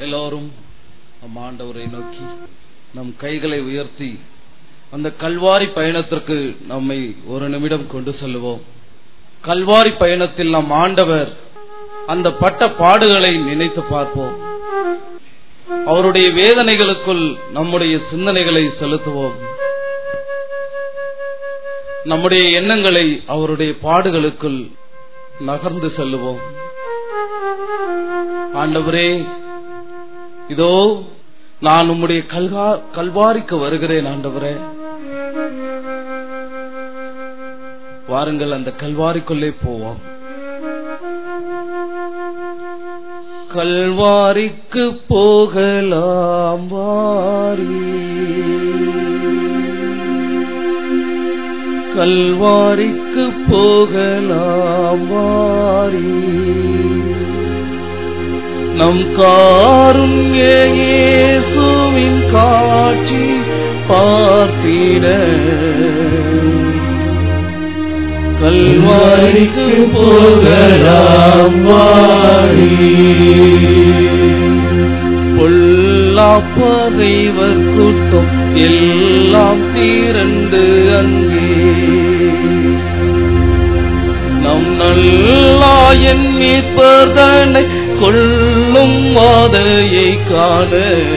எல்லோரும் நம் ஆண்டவரை நோக்கி நம் கைகளை உயர்த்தி அந்த கல்வாரி பயணத்திற்கு நம்மை ஒரு நிமிடம் கொண்டு செல்லுவோம் கல்வாரி பயணத்தில் நம் ஆண்டவர் அந்த பட்ட பாடுகளை நினைத்து பார்ப்போம் அவருடைய வேதனைகளுக்குள் நம்முடைய சிந்தனைகளை செலுத்துவோம் நம்முடைய எண்ணங்களை அவருடைய பாடுகளுக்குள் நகர்ந்து செல்லுவோம் ஆண்டவரே இதோ நான் உம்முடைய கல்கா கல்வாரிக்கு வருகிறேன் ஆண்டவரே வாருங்கள் அந்த கல்வாரிக்குள்ளே போவோம் கல்வாரிக்கு போகலாம் வாரி கல்வாரிக்கு போகலாம் வாரி நம் காரும் இயேசுவின் காட்சி பார்த்திட கல்வாரிக்கு போகலாம் வாரி பொல்லா பகைவர் கூட்டம் எல்லாம் தீரண்டு அங்கே நம் நல்லாயன் மீட்பதனை கொள்ளும் மாதையை காண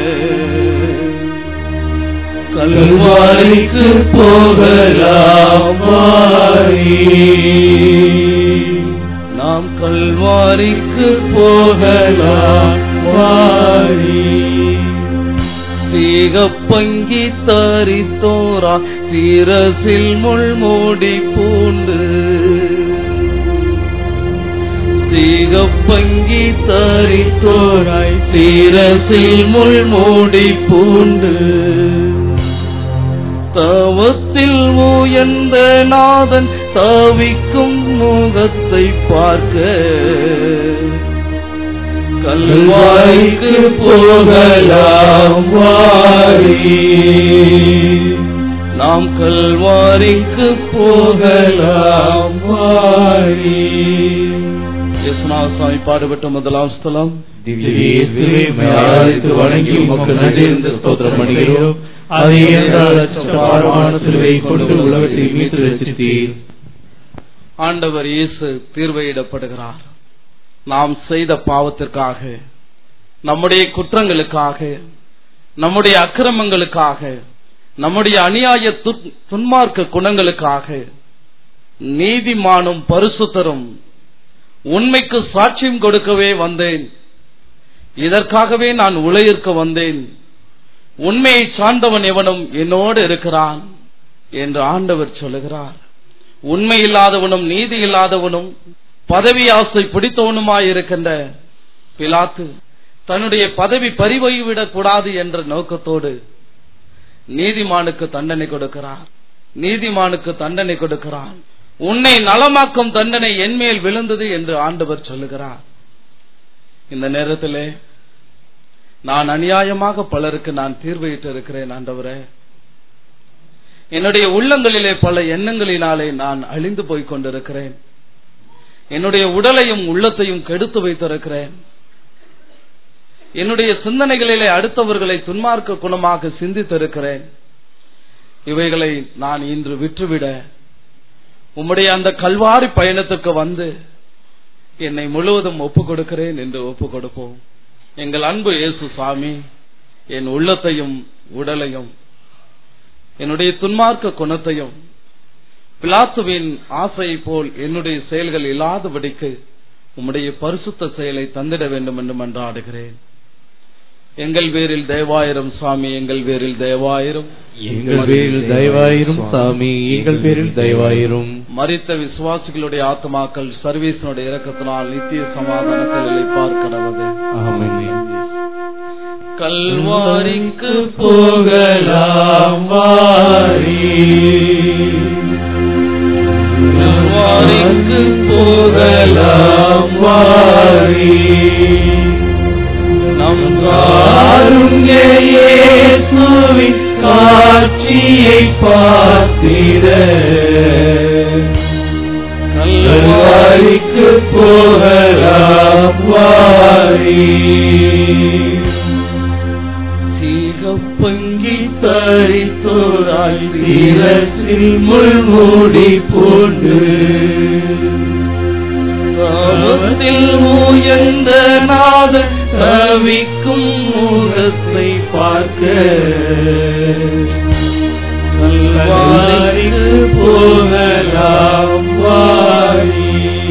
கல்வாரிக்கு போகலாம் வாரி நாம் கல்வாரிக்கு போகலாம் வாரி சீகப்பங்கி தரித்தோரா சிரசில் முள்மூடி பூண்டு சீகப்பங்கி தரித்தோராய் சிரசில் முள்மூடி பூண்டு தவத்தில் உயர்ந்த நாதன் தவிக்கும் முகத்தை பார்க்க கல்வாரிக்கு போகலாம் வாரி நாம் கல்வாரிக்கு போகலாம் வாரி இயேசுநாத சுவாமி பாடுபட்ட முதலாம் ஸ்தலம் திவ்யேசுவே ஆராதித்து வணங்கி உமக்கு நன்றி இருந்து ஸ்தோத்திரம் பண்ணுகிறோம் அதை என்றால் பாரமான சிலுவை கொண்டு உலகத்தை மீட்டு ரசித்தீர் ஆண்டவர் இயேசு தீர்வையிடப்படுகிறார் நாம் செய்த பாவத்திற்காக நம்முடைய குற்றங்களுக்காக நம்முடைய அக்கிரமங்களுக்காக நம்முடைய அநியாய துன்- துன்மார்க்க குணங்களுக்காக நீதிமானும் பரிசுத்தரும் உண்மைக்கு சாட்சியம் கொடுக்கவே வந்தேன் இதற்காகவே நான் உலகிற்கு வந்தேன் உண்மையை சார்ந்தவன் எவனும் என்னோடு இருக்கிறான் என்று ஆண்டவர் சொல்லுகிறார் உண்மை இல்லாதவனும் நீதி இல்லாதவனும் பதவி ஆசை பிடித்தவனுமாயிருக்கின்ற பிலாத்து தன்னுடைய பதவி பறிவைவிடக் கூடாது என்ற நோக்கத்தோடு நீதிமானுக்கு தண்டனை கொடுக்கிறார் நீதிமானுக்கு தண்டனை கொடுக்கிறான் உன்னை நலமாக்கும் தண்டனை என்மேல் விழுந்தது என்று ஆண்டவர் சொல்லுகிறார் இந்த நேரத்திலே நான் அநியாயமாக பலருக்கு நான் தீர்வையிட்டு இருக்கிறேன் ஆண்டவரே என்னுடைய உள்ளங்களிலே பல எண்ணங்களினாலே நான் அழிந்து போய் கொண்டிருக்கிறேன் என்னுடைய உடலையும் உள்ளத்தையும் கெடுத்து வைத்திருக்கிறேன் என்னுடைய சிந்தனைகளிலே அடுத்தவர்களை துன்மார்க்க குணமாக சிந்தித்திருக்கிறேன் இவைகளை நான் இன்று விற்றுவிட உம்முடைய அந்த கல்வாரி பயணத்துக்கு வந்து என்னை முழுவதும் ஒப்பு கொடுக்கிறேன் என்று ஒப்பு கொடுப்போம் எங்கள் அன்பு இயேசு சாமி என் உள்ளத்தையும் உடலையும் என்னுடைய துன்மார்க்க குணத்தையும் பிலாத்துவின் ஆசையை போல் என்னுடைய செயல்கள் இல்லாதபடிக்கு உம்முடைய பரிசுத்த செயலை தந்திட வேண்டும் என்று மன்றாடுகிறேன் எங்கள் பேரில் தேவாயிரம் சாமி எங்கள் பேரில் தேவாயிரம் எங்கள் பேரில் தயவாயிரும் சாமி எங்கள் பேரில் தயவாயிரும் மரித்த விசுவாசிகளுடைய ஆத்மாக்கள் சர்வீசனுடைய இரக்கத்தினால் நித்திய சமாதானத்தில் பார்க்கிறது ஆமென் கல்வாரிக்கு போகலாம் வாரி கல்வாரிக்கு போகலாம் வாரி நம் காருண்ய இயேசுவின் காட்சியை பார்த்திட கல்வாரிக்கு போகலாம் வாரி சிரசில் முள்மூடி போட்டு பாவத்தில் உயர்ந்த நாதன் தவிக்கும் முகத்தை பார்க்க கல்வாரிக்கு போகலாம் வாரி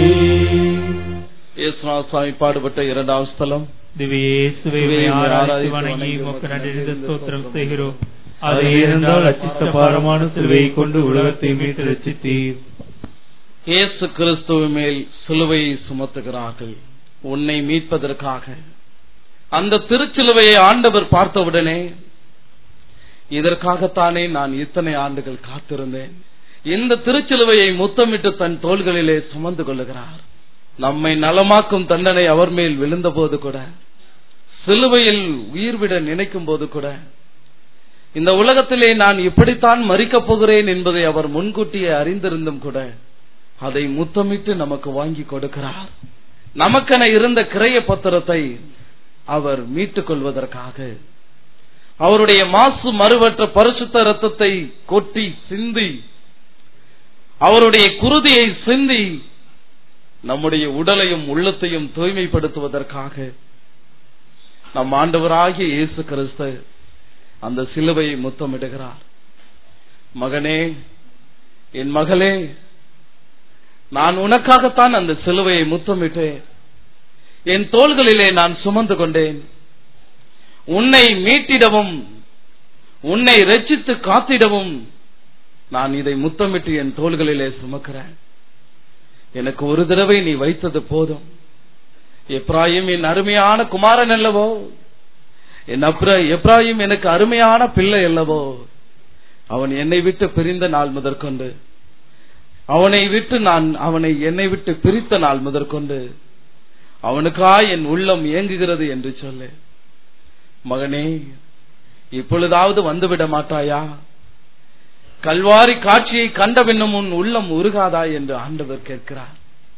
இயேசுநாசாமி பாடுபட்ட இரண்டாம் ஸ்தலம் திவ்யேசுவை ஆராதித்து வணங்கி உமக்கு நன்றி ஸ்தோத்திரம் செய்கிறோம் அது ஏனென்றால் அச்சித்த பாரமான சிலுவையை கொண்டு உலகத்தை மீட்டு ரசித்தீர் இயேசு கிறிஸ்துவின் மேல் சிலுவையை சுமத்துகிறார்கள் உன்னை மீட்பதற்காக அந்த திருச்சிலுவையை ஆண்டவர் பார்த்தவுடனே இதற்காகத்தானே நான் இத்தனை ஆண்டுகள் காத்திருந்தேன் இந்த திருச்சிலுவையை முத்தமிட்டு தன் தோள்களிலே சுமந்து கொள்ளுகிறார் நம்மை நலமாக்கும் தண்டனை அவர் மேல் விழுந்தபோது கூட சிலுவையில் உயிர் விட நினைக்கும் போது கூட இந்த உலகத்திலே நான் இப்படித்தான் மறிக்கப் போகிறேன் என்பதை அவர் முன்கூட்டியே அறிந்திருந்தும் கூட அதை முத்தமிட்டு நமக்கு வாங்கி கொடுக்கிறார் நமக்கென இருந்த கிரைய பத்திரத்தை அவர் மீட்டுக் கொள்வதற்காக அவருடைய மாசு மறுவற்ற பரிசுத்த ரத்தத்தை கொட்டி சிந்தி அவருடைய குருதியை சிந்தி நம்முடைய உடலையும் உள்ளத்தையும் தூய்மைப்படுத்துவதற்காக நம் ஆண்டவராகிய இயேசு கிறிஸ்து அந்த சிலுவையை முத்தமிடுகிறார் மகனே என் மகளே நான் உனக்காகத்தான் அந்த சிலுவையை முத்தமிட்டேன் என் தோள்களிலே நான் சுமந்து கொண்டேன் உன்னை மீட்டிடவும் உன்னை ரட்சித்து காத்திடவும் நான் இதை முத்தமிட்டு என் தோள்களிலே சுமக்கிறேன் எனக்கு ஒரு தடவை நீ வைத்தது போதும் எப்ராஹிம் என் அருமையான குமாரன் அல்லவோ என் அப்ர எப்ராஹிம் எனக்கு அருமையான பிள்ளை அல்லவோ அவன் என்னை விட்டு பிரிந்த நாள் முதற்கொண்டு அவனை விட்டு நான் அவனை என்னை விட்டு பிரித்த நாள் முதற்கொண்டு அவனுக்காய் என் உள்ளம் இயங்குகிறது என்று சொல்லு மகனே இப்பொழுதாவது வந்துவிட மாட்டாயா கல்வாரி காட்சியை கண்ட பின்னும் உன் உள்ளம் உருகாதா என்று ஆண்டவர் கேட்கிறார்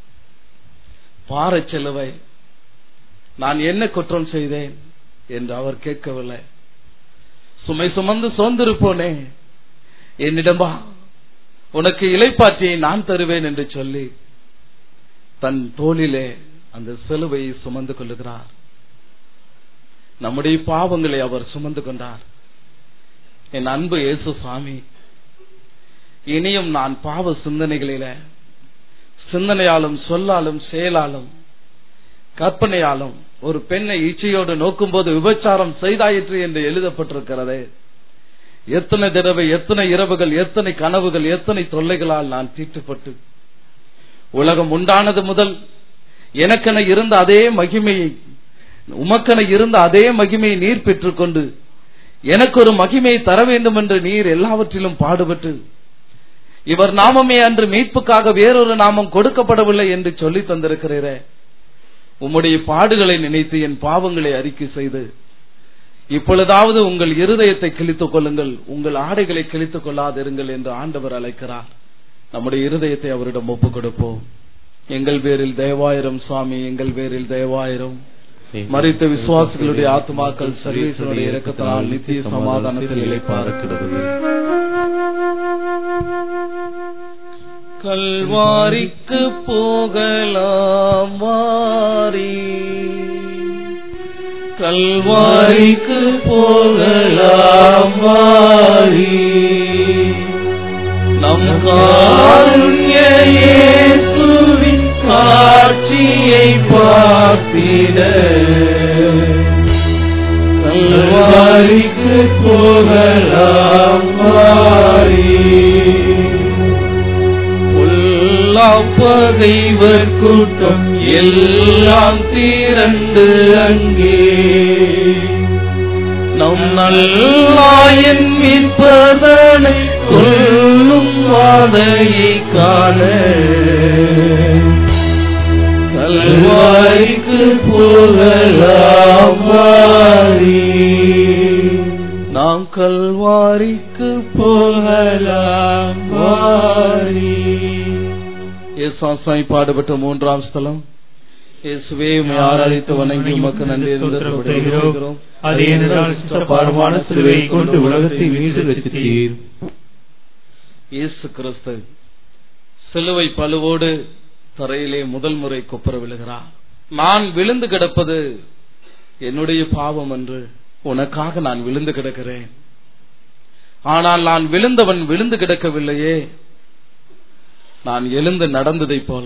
பாறை செலுவை நான் என்ன குற்றம் செய்தேன் என்று அவர் கேட்கவில்லை சுமை சுமந்து சோர்ந்திருப்போனே என்னிடம் வா உனக்கு இலைப்பாற்றியை நான் தருவேன் என்று சொல்லி தன் தோளிலே அந்த சிலுவையை சுமந்து கொள்ளுகிறார் நம்முடைய பாவங்களை அவர் சுமந்து கொண்டார் என் அன்பு இயேசு சாமி இனியும் நான் பாவ சிந்தனைகளில சிந்தனையாலும் சொல்லாலும் செயலாலும் கற்பனையாலும் ஒரு பெண்ணை இச்சையோடு நோக்கும்போது விபச்சாரம் செய்தாயிற்று என்று எழுதப்பட்டிருக்கிறதே எத்தனை தடவை எத்தனை இரவுகள் எத்தனை கனவுகள் எத்தனை தொல்லைகளால் நான் தீட்டுப்பட்டு உலகம் உண்டானது முதல் எனக்கென இருந்த அதே மகிமையை உமக்கென இருந்த அதே மகிமையை நீர் பெற்றுக்கொண்டு எனக்கு ஒரு மகிமையை தர வேண்டும் என்று நீர் எல்லாவற்றிலும் பாடுபட்டு இவர் நாமமே அன்று மீட்புக்காக வேறொரு நாமம் கொடுக்கப்படவில்லை என்று சொல்லி தந்திருக்கிறீரே உம்முடைய பாடுகளை நினைத்து என் பாவங்களை அறிக்கை செய்து இப்பொழுதாவது உங்கள் இருதயத்தை கிழித்துக் கொள்ளுங்கள் உங்கள் ஆடைகளை கிழித்துக் கொள்ளாதிருங்கள் என்று ஆண்டவர் அழைக்கிறார் நம்முடைய இருதயத்தை அவரிடம் ஒப்புக் கொடுப்போம் எங்கள் பேரில் தயவாயிரம் சுவாமி எங்கள் பேரில் தயவாயிரம் மறித்த விசுவாசிகளுடைய ஆத்மாக்கள் சர்வீசனுடைய இறக்கத்தினால் நித்திய சமாதானத்தில் இழைப்பாருக்கிறது கல்வாரிக்கு போகலாம் வாரி கல்வாரிக்கு போகலாம் வாரி நம் காருண்ய இயேசுவின் காட்சியை பார்த்திட கல்வாரிக்கு போகலாம் வாரி எல்லா பகைவர் கூட்டம் எல்லாம் திரண்டு அங்கே நம் நல்லாயன் மீட்பதனை கொள்ளும் வாதையை காண கல்வாய்க்கு போகலாம் வாரி நாம் கல்வாரிக்கு போகலாம் வாரி இயேசாசாய் பாடுபட்ட மூன்றாம் ஸ்தலம் இயேசுவே உம்மை ஆராதித்து வணங்கி உமக்கு நன்றி அது ஏனென்றால் பாரமான சிலுவையை கொண்டு உலகத்தை மீண்டு ரசித்தீர் இயேசு கிறிஸ்து சிலுவை பழுவோடு தரையிலே முதல் முறை குப்புற விழுகிறார் நான் விழுந்து கிடப்பது என்னுடைய பாவம் என்று உனக்காக நான் விழுந்து கிடக்கிறேன் ஆனால் நான் விழுந்தவன் விழுந்து கிடக்கவில்லையே நான் எழுந்து நடந்ததைப் போல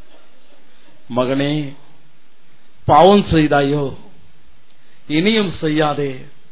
மகனே பாவம் செய்தாயோ இனியும் செய்யாதே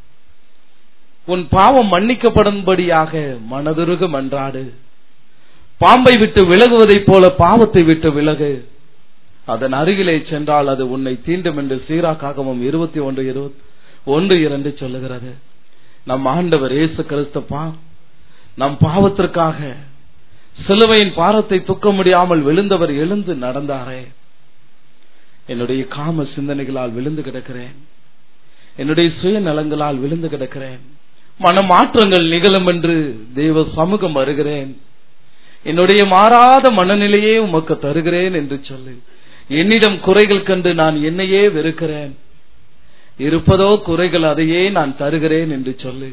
உன் பாவம் மன்னிக்கப்படும்படியாக மனதுருக மன்றாடு பாம்பை விட்டு விலகுவதைப் போல பாவத்தை விட்டு விலகு அதன் அருகிலே சென்றால் அது உன்னை தீண்டும் என்று சீராக்காகவும் இருபத்தி ஒன்று இருபத்தி ஒன்று இரண்டு சொல்லுகிறது நம் ஆண்டவர் இயேசு கிறிஸ்தப்பா நம் பாவத்திற்காக சிலுவையின் பாரத்தை தூக்க முடியாமல் விழுந்தவர் எழுந்து நடந்தாரே என்னுடைய காம சிந்தனைகளால் விழுந்து கிடக்கிறேன் என்னுடைய சுயநலங்களால் விழுந்து கிடக்கிறேன் மனமாற்றங்கள் நிகழும் என்று தெய்வ சமூகம் வருகிறேன் என்னுடைய மாறாத மனநிலையே உமக்கு தருகிறேன் என்று சொல்லு என்னிடம் குறைகள் கண்டு நான் என்னையே வெறுக்கிறேன் இருப்பதோ குறைகள் அதையே நான் தருகிறேன் என்று சொல்லு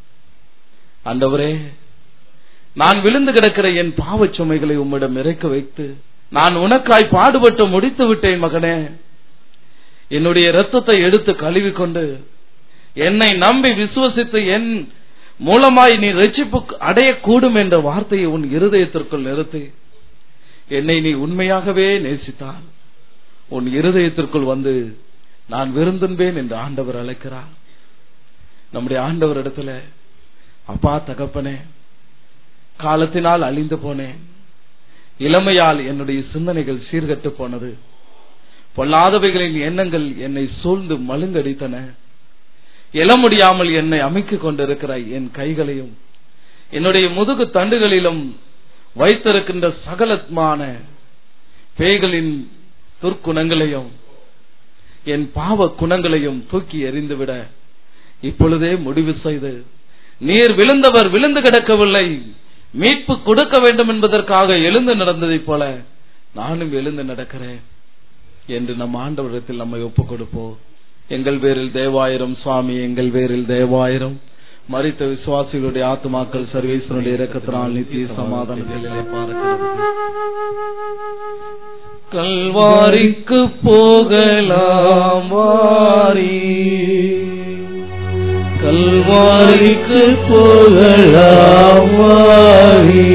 ஆண்டவரே நான் விழுந்து கிடக்கிற என் பாவச் சுமைகளை உம்மிடம் இறக்க வைத்து நான் உனக்காய் பாடுபட்டு முடித்து விட்டேன் மகனே என்னுடைய ரத்தத்தை எடுத்து கழுவிக்கொண்டு என்னை நம்பி விசுவசித்து என் மூலமாய் நீ ரட்சிப்பு அடையக்கூடும் என்ற வார்த்தையை உன் இருதயத்திற்குள் நிறுத்தி என்னை நீ உண்மையாகவே நேசித்தால் உன் இருதயத்திற்குள் வந்து நான் விருந்துன்பேன் என்று ஆண்டவர் அழைக்கிறார் நம்முடைய ஆண்டவர் இடத்துல அப்பா தகப்பனே காலத்தினால் அழிந்து போனேன் இளமையால் என்னுடைய சிந்தனைகள் சீர்கட்டு போனது பொல்லாதவைகளின் எண்ணங்கள் என்னை சூழ்ந்து மழுங்கடித்தன எழ முடியாமல் என்னை அமைக்கிக் கொண்டிருக்கிற என் கைகளையும் என்னுடைய முதுகு தண்டுகளிலும் வைத்திருக்கின்ற சகலமான பேய்களின் துர்க்குணங்களையும் என் பாவ குணங்களையும் தூக்கி எறிந்துவிட இப்பொழுதே முடிவு செய்து நீர் விழுந்தவர் விழுந்து கிடக்கவில்லை மீட்பு கொடுக்க வேண்டும் என்பதற்காக எழுந்து நடந்ததைப் போல நானும் எழுந்து நடக்கிறேன் என்று நம் ஆண்டவரிடத்தில் நம்மை ஒப்புக் கொடுப்போம் எங்கள் பேரில் தேவாயிரம் சுவாமி எங்கள் பேரில் தேவாயிரம் மறித்த விசுவாசிகளுடைய ஆத்மாக்கள் சர்வேஸ்வனுடைய இறக்கத்தினால் நித்திய சமாதானத்தில் பார்க்கிறது கல்வாரிக்கு போகலாம் வாரி கல்வாரிக்கு போகலாம் வாரி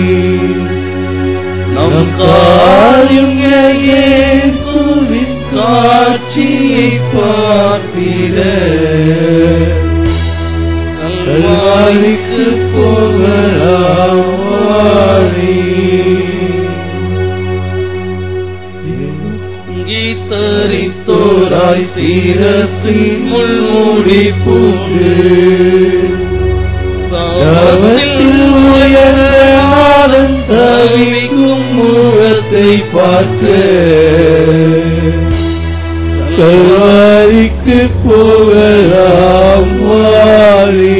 நம் காரியம் இயேசுவின் காட்சியை பார்த்திட கல்வாரிக்கு போகலாம் வாரி தரித்தோராய் தீரத்தின் முள்மூடி பூண்டு தவத்தில் உயர்ந்தாலும் தவிக்கும் முகத்தை பார்த்து கல்வாரிக்கு போகலாம் வாரி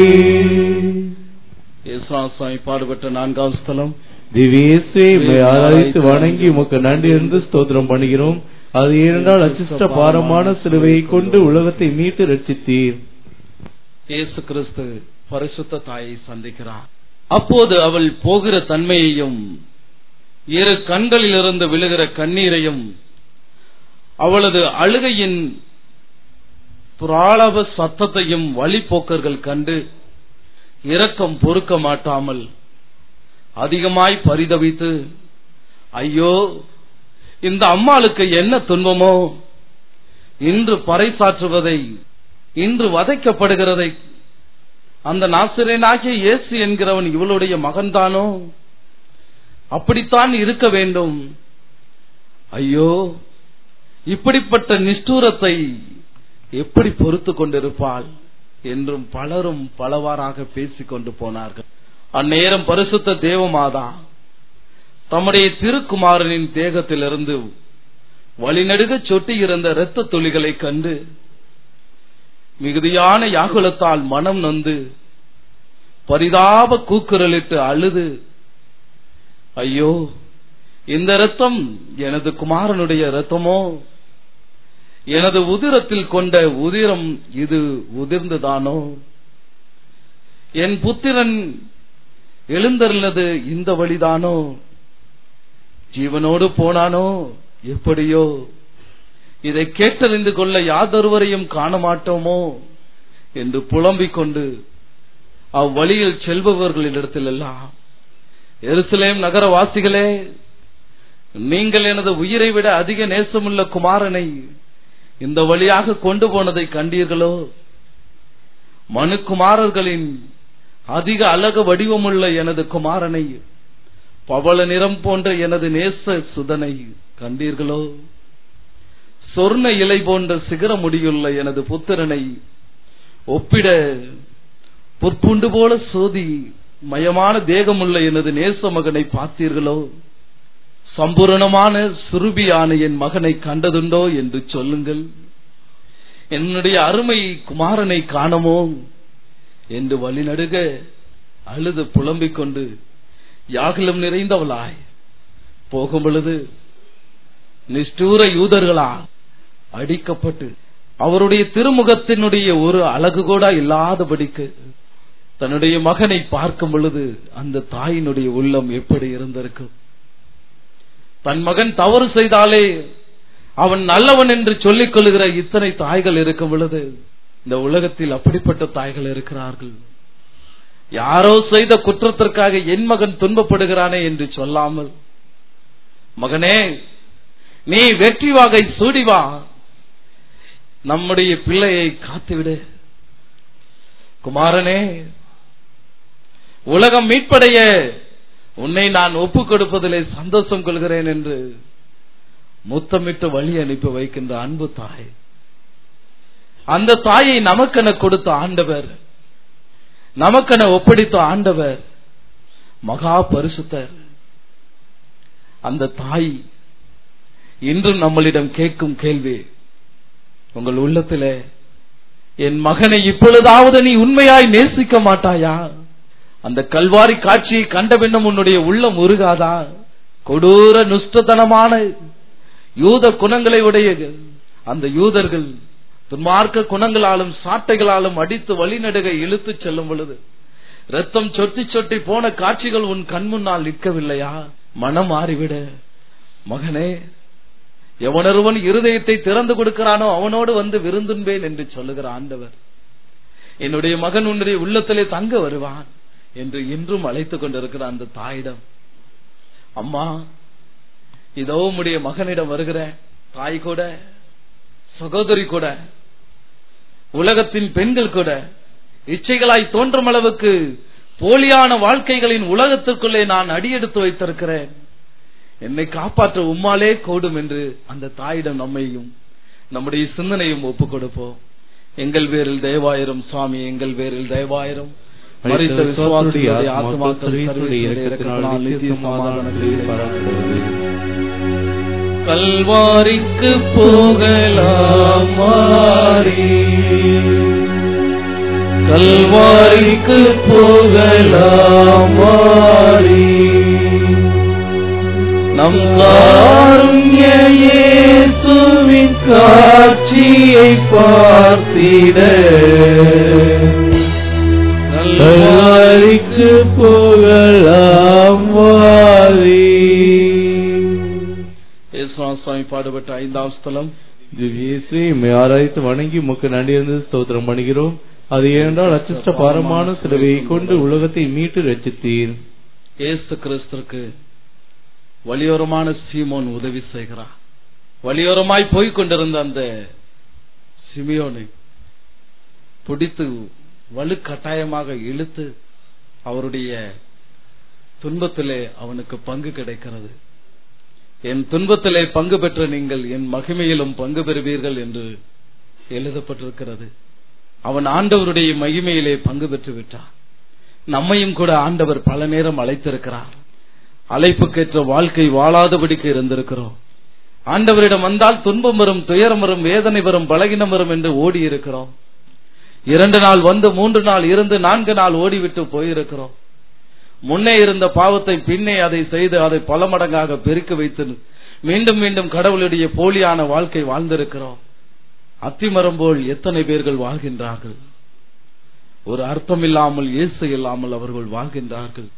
சுவாமி பாடுபட்ட நான்காவது ஸ்தலம் திவ்யேசுவை உம்மை ஆராதித்து வணங்கி உமக்கு நன்றி என்று ஸ்தோத்திரம் பண்ணுகிறோம் அது ஏனென்றால் அச்சிஷ்ட பாரமான சிலுவையை கொண்டு உலகத்தை மீட்டு ரட்சித்தீர் இயேசு கிறிஸ்து பரிசுத்த தாயை சந்திக்கிறார் அப்போது அவள் போகிற தன்மையையும் இரு கண்களிலிருந்து விழுகிற கண்ணீரையும் அவளது அழுகையின் புராளவ சத்தத்தையும் வழிபோக்கர்கள் கண்டு இரக்கம் பொறுக்க மாட்டாமல் அதிகமாய் பரிதவித்து ஐயோ இந்த அம்மாளுக்கு என்ன துன்பமோ இன்று பறைசாற்றுவதை இன்று வதைக்கப்படுகிறதை அந்த நாசிரேனாகிய இயேசு என்கிறவன் இவளுடைய மகன்தானோ அப்படித்தான் இருக்க வேண்டும் ஐயோ இப்படிப்பட்ட நிஷ்டூரத்தை எப்படி பொறுத்து கொண்டிருப்பாள் என்றும் பலரும் பலவாறாக பேசிக் கொண்டு போனார்கள் அந்நேரம் பரிசுத்த தேவமாதா தம்முடைய திருக்குமாரனின் தேகத்திலிருந்து வழிநடுக சொட்டி இருந்த இரத்த துளிகளை கண்டு மிகுதியான யாகுலத்தால் மனம் நொந்து பரிதாப கூக்குரலிட்டு அழுது ஐயோ இந்த ரத்தம் எனது குமாரனுடைய ரத்தமோ எனது உதிரத்தில் கொண்ட உதிரம் இது உதிர்ந்துதானோ என் புத்திரன் எழுந்தருளது இந்த வழிதானோ ஜீவனோடு போனானோ எப்படியோ இதை கேட்டறிந்து கொள்ள யாதொருவரையும் காண மாட்டோமோ என்று புலம்பிக் கொண்டு அவ்வழியில் செல்பவர்களிடத்தில் எல்லாம் எருசலேம் நகரவாசிகளே நீங்கள் எனது உயிரை விட அதிக நேசமுள்ள குமாரனை இந்த வழியாக கொண்டு போனதை கண்டீர்களோ மனுக்குமாரர்களின் அதிக அழக வடிவமுள்ள எனது குமாரனை பவள நிறம் போன்ற எனது நேச சுதனை கண்டீர்களோ சொர்ண இலை போன்ற சிகர முடியுள்ள எனது புத்திரனை ஒப்பிட புற்புண்டு போல சோதி மயமான தேகமுள்ள எனது நேச மகனை பார்த்தீர்களோ சம்பூரணமான சுருபியான என் மகனை கண்டதுண்டோ என்று சொல்லுங்கள் என்னுடைய அருமை குமாரனை காணமோ என்று வழிநடுக அழுது புலம்பிக் கொண்டு யாகலம் நிறைந்தவளாய் போகும் பொழுது நிஷ்டூர யூதர்களா அடிக்கப்பட்டு அவருடைய திருமுகத்தினுடைய ஒரு அழகு கூட இல்லாதபடிக்கு தன்னுடைய மகனை பார்க்கும் பொழுது அந்த தாயினுடைய உள்ளம் எப்படி இருந்திருக்கும் தன் மகன் தவறு செய்தாலே அவன் நல்லவன் என்று சொல்லிக் கொள்கிற இத்தனை தாய்கள் இருக்கும் பொழுது இந்த உலகத்தில் அப்படிப்பட்ட தாய்கள் இருக்கிறார்கள் யாரோ செய்த குற்றத்திற்காக என் மகன் துன்பப்படுகிறானே என்று சொல்லாமல் மகனே நீ வெற்றி வாகை சூடிவா நம்முடைய பிள்ளையை காத்துவிடு குமாரனே உலகம் மீட்படைய உன்னை நான் ஒப்புக் கொடுப்பதிலே சந்தோஷம் கொள்கிறேன் என்று முத்தமிட்டு வழி அனுப்பி வைக்கின்ற அன்பு தாய் அந்த தாயை நமக்கென கொடுத்த ஆண்டவர் நமக்கென ஒப்படைத்த ஆண்டவர் மகா பரிசுத்தர் அந்த தாய் இன்றும் நம்மளிடம் கேட்கும் கேள்வி உங்கள் உள்ளத்திலே என் மகனை இப்பொழுதாவது நீ உண்மையாய் நேசிக்க மாட்டாயா அந்த கல்வாரி காட்சியை கண்ட பின்னும் உன்னுடைய உள்ளம் உருகாதா கொடூர நுஷ்டத்தனமான யூத குணங்களை உடைய அந்த யூதர்கள் துன்மார்க்க குணங்களாலும் சாட்டைகளாலும் அடித்து வழிநடுக இழுத்து செல்லும் பொழுது ரத்தம் சொட்டி சொட்டி போன காட்சிகள் உன் கண் முன்னால் நிற்கவில்லையா மனம் மாறிவிட மகனே எவனொருவன் இருதயத்தை திறந்து கொடுக்கிறானோ அவனோடு வந்து விருந்துன்பேன் என்று சொல்லுகிற ஆண்டவர் என்னுடைய மகன் உன்னுடைய உள்ளத்திலே தங்க வருவான் என்று இன்றும் அழைத்துக் கொண்டிருக்கிற அந்த தாயிடம் அம்மா இதோ உம்முடைய மகனிடம் வருகிற தாய் கூட சகோதரி கூட உலகத்தின் பெண்கள் கூட இச்சைகளாய் தோன்றும் அளவுக்கு போலியான வாழ்க்கைகளின் உலகத்திற்குள்ளே நான் அடியெடுத்து வைத்திருக்கிறேன் என்னை காப்பாற்ற உம்மாலே கூடும் என்று அந்த தாயிடம் நம்மையும் நம்முடைய சிந்தனையும் ஒப்புக் கொடுப்போம் எங்கள் பேரில் தயவாயிரம் சுவாமி எங்கள் பேரில் தயவாயிரம் மறித்த விசுவாசிகளுடைய ஆத்மாக்கள் சர்வீசுடைய இரக்கத்தினால் நித்திய சமாதானத்தில் பரப்புகிறது. கல்வாரிக்கு போகலாம் மாறி கல்வாரிக்கு போகலாம் மாறி நம் காருண்ய இயேசுவின் காட்சியை பார்த்திட கல்வாரிக்கு போகலாம் வாரி இயேசுநாத சுவாமி பாடுபட்ட ஐந்தாம் ஸ்தலம் இயேசுவை உம்மை ஆராய்த்து வணங்கி உமக்கு நன்றியிருந்து ஸ்தோத்திரம் பண்ணுகிறோம் அது ஏனென்றால் அச்சிஷ்ட பாரமான சிலுவையை கொண்டு உலகத்தை மீட்டு ரச்சித்தீர் இயேசு கிறிஸ்துக்கு வழியோரமான சீமோன் உதவி செய்கிறார் வழியோரமாய் போய்க் கொண்டிருந்த அந்த சிமியோனை பிடித்து வலுக்கட்டாயமாக இழுத்து அவருடைய துன்பத்திலே அவனுக்கு பங்கு கிடைக்கிறது என் துன்பத்திலே பங்கு பெற்ற நீங்கள் என் மகிமையிலும் பங்கு பெறுவீர்கள் என்று எழுதப்பட்டிருக்கிறது அவன் ஆண்டவருடைய மகிமையிலே பங்கு பெற்று விட்டான் நம்மையும் கூட ஆண்டவர் பல நேரம் அழைத்திருக்கிறார் அழைப்புக்கேற்ற வாழ்க்கை வாழாதபடிக்கு இருந்திருக்கிறோம் ஆண்டவரிடம் வந்தால் துன்பம் வரும் துயரம் வரும் வேதனை வரும் பலகினம் வரும் என்று ஓடி இருக்கிறோம் இரண்டு நாள் வந்து மூன்று நாள் இருந்து நான்கு நாள் ஓடிவிட்டு போயிருக்கிறோம் முன்னே இருந்த பாவத்தை பின்னே அதை செய்து அதை பல மடங்காக பெருக்க வைத்து மீண்டும் மீண்டும் கடவுளுடைய போலியான வாழ்க்கை வாழ்ந்திருக்கிறோம் அத்திமரம் போல் எத்தனை பேர்கள் வாழ்கின்றார்கள் ஒரு அர்த்தம் இல்லாமல் இயேசு இல்லாமல் அவர்கள் வாழ்கின்றார்கள்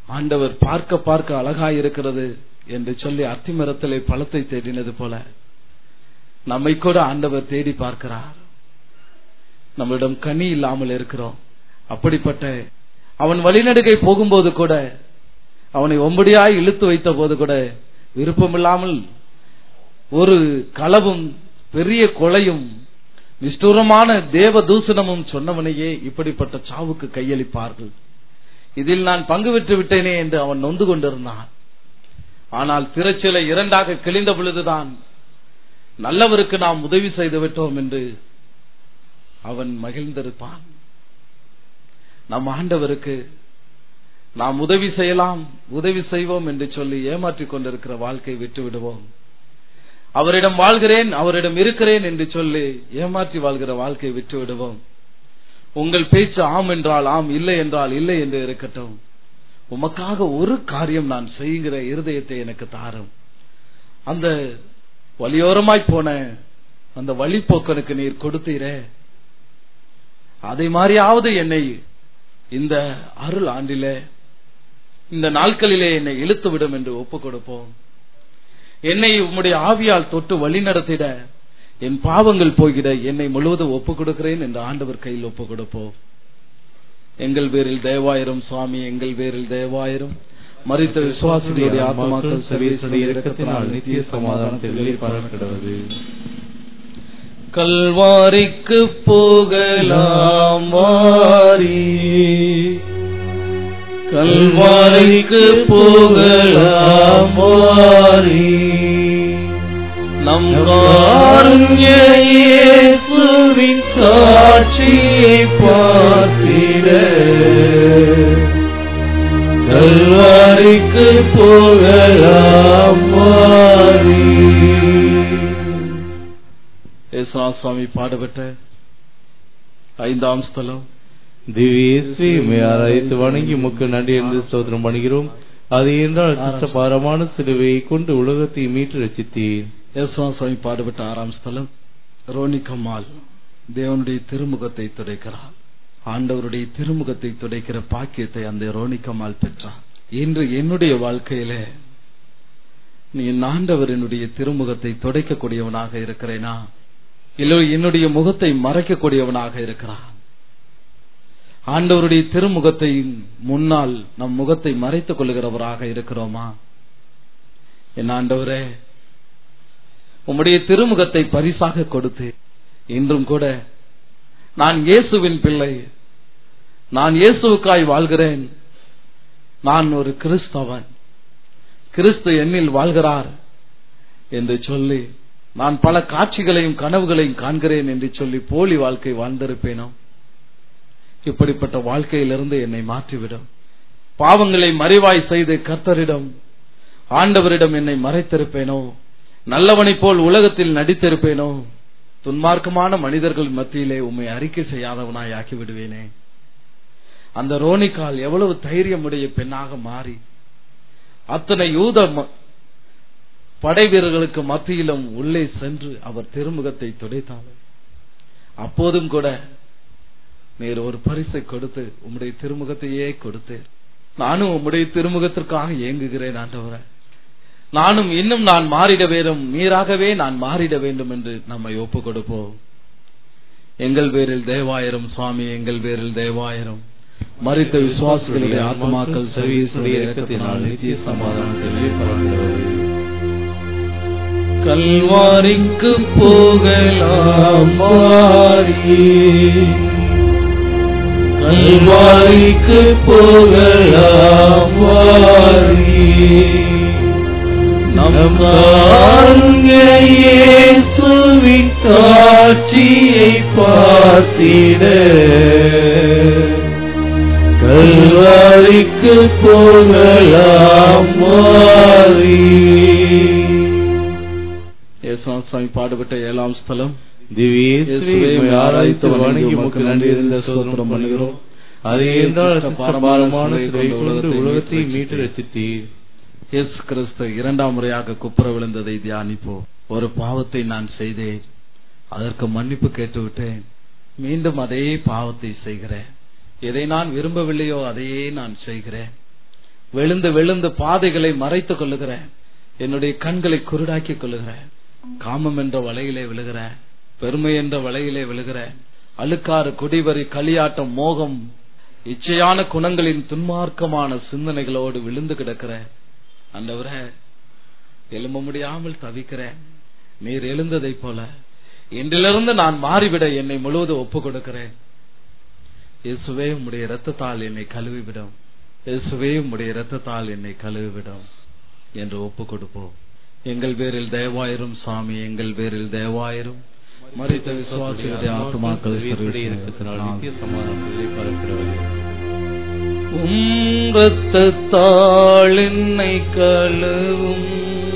ஆண்டவர் பார்க்க பார்க்க அழகாய் இருக்கிறது என்று சொல்லி அத்திமரத்திலே பழத்தை தேடினது போல நம்மை கூட ஆண்டவர் தேடி பார்க்கிறார் நம்மளிடம் கனி இல்லாமல் இருக்கிறோம் அப்படிப்பட்ட அவன் வழிநடுகை போகும்போது கூட அவனை ஒம்படியாய் இழுத்து வைத்த போது கூட விருப்பமில்லாமல் ஒரு களவும் பெரிய கொலையும் நிஷ்டூரமான தேவ தூசணமும் சொன்னவனையே இப்படிப்பட்ட சாவுக்கு கையளிப்பார்கள் இதில் நான் பங்கு பெற்று விட்டேனே என்று அவன் நொந்து கொண்டிருந்தான் ஆனால் திரைச்சிலை இரண்டாக கிழிந்த பொழுதுதான் நல்லவருக்கு நாம் உதவி செய்து விட்டோம் என்று அவன் மகிழ்ந்திருப்பான் நம் ஆண்டவருக்கு நாம் உதவி செய்யலாம் உதவி செய்வோம் என்று சொல்லி ஏமாற்றிக் கொண்டிருக்கிற வாழ்க்கை விட்டு விடுவோம் அவரிடம் வாழ்கிறேன் அவரிடம் இருக்கிறேன் என்று சொல்லி ஏமாற்றி வாழ்கிற வாழ்க்கை விட்டு விடுவோம் உங்கள் பேச்சு ஆம் என்றால் ஆம் இல்லை என்றால் இல்லை என்று இருக்கட்டும் உமக்காக ஒரு காரியம் நான் செய்கிற இருதயத்தை எனக்கு தாரும் அந்த வழியோரமாய் போன அந்த வழிப்போக்கனுக்கு நீர் கொடுத்தீரே அதை மாதிரியாவது என்னை இந்த அருள் ஆண்டிலே இந்த நாட்களிலே என்னை இழுத்து விடும் என்று ஒப்புக் கொடுப்போம் என்னை உம்முடைய ஆவியால் தொட்டு வழி நடத்திட என் பாவங்கள் போகிட என்னை முழுவதும் ஒப்புக் கொடுக்கிறேன் என்று ஆண்டவர் கையில் ஒப்புக் கொடுப்போம் எங்கள் பேரில் தேவாயிரம் சுவாமி எங்கள் பேரில் தேவாயிரம் மறித்த விசுவாசிகளுடைய ஆத்மாக்கள் சர்வேசுடைய இரக்கத்தினால் நித்திய சமாதானத்தை வெளிப்படக்கிறது கல்வாரிக்கு போகலாம் வாரி கல்வாரிக்கு போகலாம் வாரி நம் காருண்ய இயேசுவின் காட்சியை பார்த்திட கல்வாரிக்கு போகலாம் வாரி ஏசுநாத் சுவாமி பாடுபட்ட ஐந்தாம் ஸ்தலம் திவ்யேஸ்வி ஆராய்த்து வணங்கி உமக்கு நன்றி என்று ஸ்தோத்திரம் பண்ணுகிறோம் அது என்றால் சிஷ்டபாரமான சிலுவையை கொண்டு உலகத்தை மீட்டு ரசித்தேன் ஏசுநாத் சுவாமி பாடுபட்ட ஆறாம் ஸ்தலம் ரோனிகம்மாள் தேவனுடைய திருமுகத்தை துடைக்கிறார் ஆண்டவருடைய திருமுகத்தை துடைக்கிற பாக்கியத்தை அந்த ரோனிகம்மாள் பெற்றார் இன்று என்னுடைய வாழ்க்கையிலே நீ ஆண்டவரினுடைய திருமுகத்தை துடைக்கக்கூடியவனாக இருக்கிறேனா இல்லை என்னுடைய முகத்தை மறைக்கக்கூடியவனாக இருக்கிறான் ஆண்டவருடைய திருமுகத்தை முன்னால் நம் முகத்தை மறைத்துக் கொள்கிறவராக இருக்கிறோமா என் ஆண்டவரே உம்முடைய திருமுகத்தை பரிசாக கொடுத்து இன்றும் கூட நான் இயேசுவின் பிள்ளை நான் இயேசுவுக்காய் வாழ்கிறேன் நான் ஒரு கிறிஸ்தவன் கிறிஸ்து என்னில் வாழ்கிறார் என்று சொல்லி நான் பல காட்சிகளையும் கனவுகளையும் காண்கிறேன் என்று சொல்லி போலி வாழ்க்கை வாழ்ந்திருப்பேனோ இப்படிப்பட்ட வாழ்க்கையிலிருந்து என்னை மாற்றிவிடும் பாவங்களை மறைவாய் செய்து கர்த்தரிடம் ஆண்டவரிடம் என்னை மறைத்திருப்பேனோ நல்லவனைப் போல் உலகத்தில் நடித்திருப்பேனோ துன்மார்க்கமான மனிதர்கள் மத்தியிலே உம்மை அறிக்கை செய்யாதவனாய் ஆக்கி விடுவேனே அந்த ரோனிக்கால் எவ்வளவு தைரியமுடைய பெண்ணாக மாறி அத்தனை யூத ம- படை வீரர்களுக்கு மத்தியிலும் உள்ளே சென்று அவர் திருமுகத்தை துடைத்தாள் அப்போதும் கூட நீர் ஒரு பரிசை கொடுத்து உம்முடைய திருமுகத்தையே கொடுத்து நானும் உம்முடைய திருமுகத்திற்காக ஏங்குகிறேன் ஆண்டவரே நானும் இன்னும் நான் மாறிட வேண்டும் நீராகவே நான் மாறிட வேண்டும் என்று நம்மை ஒப்பு கொடுப்போம் எங்கள் பேரில் தேவாயிரம் சுவாமி எங்கள் பேரில் தேவாயிரம் மறித்த விசுவாசிகளுடைய ஆத்மாக்கள் சர்வீசுடைய இரக்கத்தினால் நித்திய சமாதானத்தை வெளிப்படுகிறது கல்வாரிக்கு போகலாம் மாறி கல்வாரிக்கு போகலாம் மாறி நம் காருண்ய இயேசுவின் காட்சியை பார்த்திட கல்வாரிக்கு போகலாம் மாறி சுவாமி பாடுபட்ட ஏழாம் ஸ்தலம் திவ்யேசுவே ஆராய்த்து வணங்கி உமக்கு நன்றி இருந்த சோதனம் பண்ணுகிறோம் அது என்றால் பாரமான சிலை கொண்டு உலகத்தை மீட்டு ரசித்தீர் இயேசு கிறிஸ்து இரண்டாம் முறையாக குப்புற விழுந்ததை தியானிப்போம் ஒரு பாவத்தை நான் செய்தேன் அதற்கு மன்னிப்பு கேட்டுவிட்டேன் மீண்டும் அதே பாவத்தை செய்கிறேன் எதை நான் விரும்பவில்லையோ அதையே நான் செய்கிறேன் விழுந்து விழுந்து பாதைகளை மறைத்துக் கொள்ளுகிறேன் என்னுடைய கண்களை குருடாக்கிக் கொள்ளுகிறேன் காமம் என்ற வலையிலே விழுகிறேன் பெருமை என்ற வலையிலே விழுகிறேன் அழுக்காறு குடிவரி களியாட்டம் மோகம் இச்சையான குணங்களின் துன்மார்க்கமான சிந்தனைகளோடு விழுந்து கிடக்கிறேன் அண்டவரே எழும்ப முடியாமல் தவிக்கிறேன் நீர் எழுந்ததைப் போல இன்றிலிருந்து நான் மாறிவிட என்னை முழுவதும் ஒப்பு கொடுக்கிறேன் இயேசுவே உம்முடைய இரத்தத்தால் என்னை கழுவிவிடும் இயேசுவே உம்முடைய இரத்தத்தால் என்னை கழுவிவிடும் என்று ஒப்பு கொடுப்போம் எங்கள் பேரில் தயவாயிரும் சாமி எங்கள் பேரில் தயவாயிரும் மறித்த விசுவாசிகளுடைய ஆத்மாக்கள் இருக்கிறதுனால் நித்திய சமாதானத்தை பரப்பிடவில்லை உம் இரத்தத்தால் என்னை கழுவும்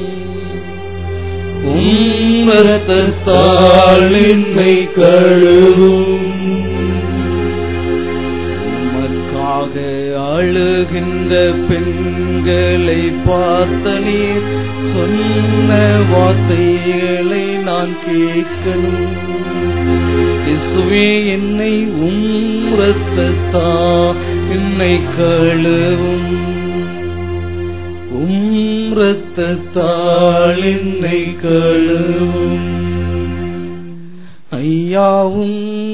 உம் இரத்தத்தால் என்னை கழுவும் உமக்காக அழுகின்ற பெண்களை பார்த்த நீர் சொன்ன வார்த்தைகளை நான் கேட்கணும் இசுவே என்னை உம் இரத்தத்தா என்னை கழுவும் உம் இரத்தத்தால் என்னை கழுவும் ஐயாவும்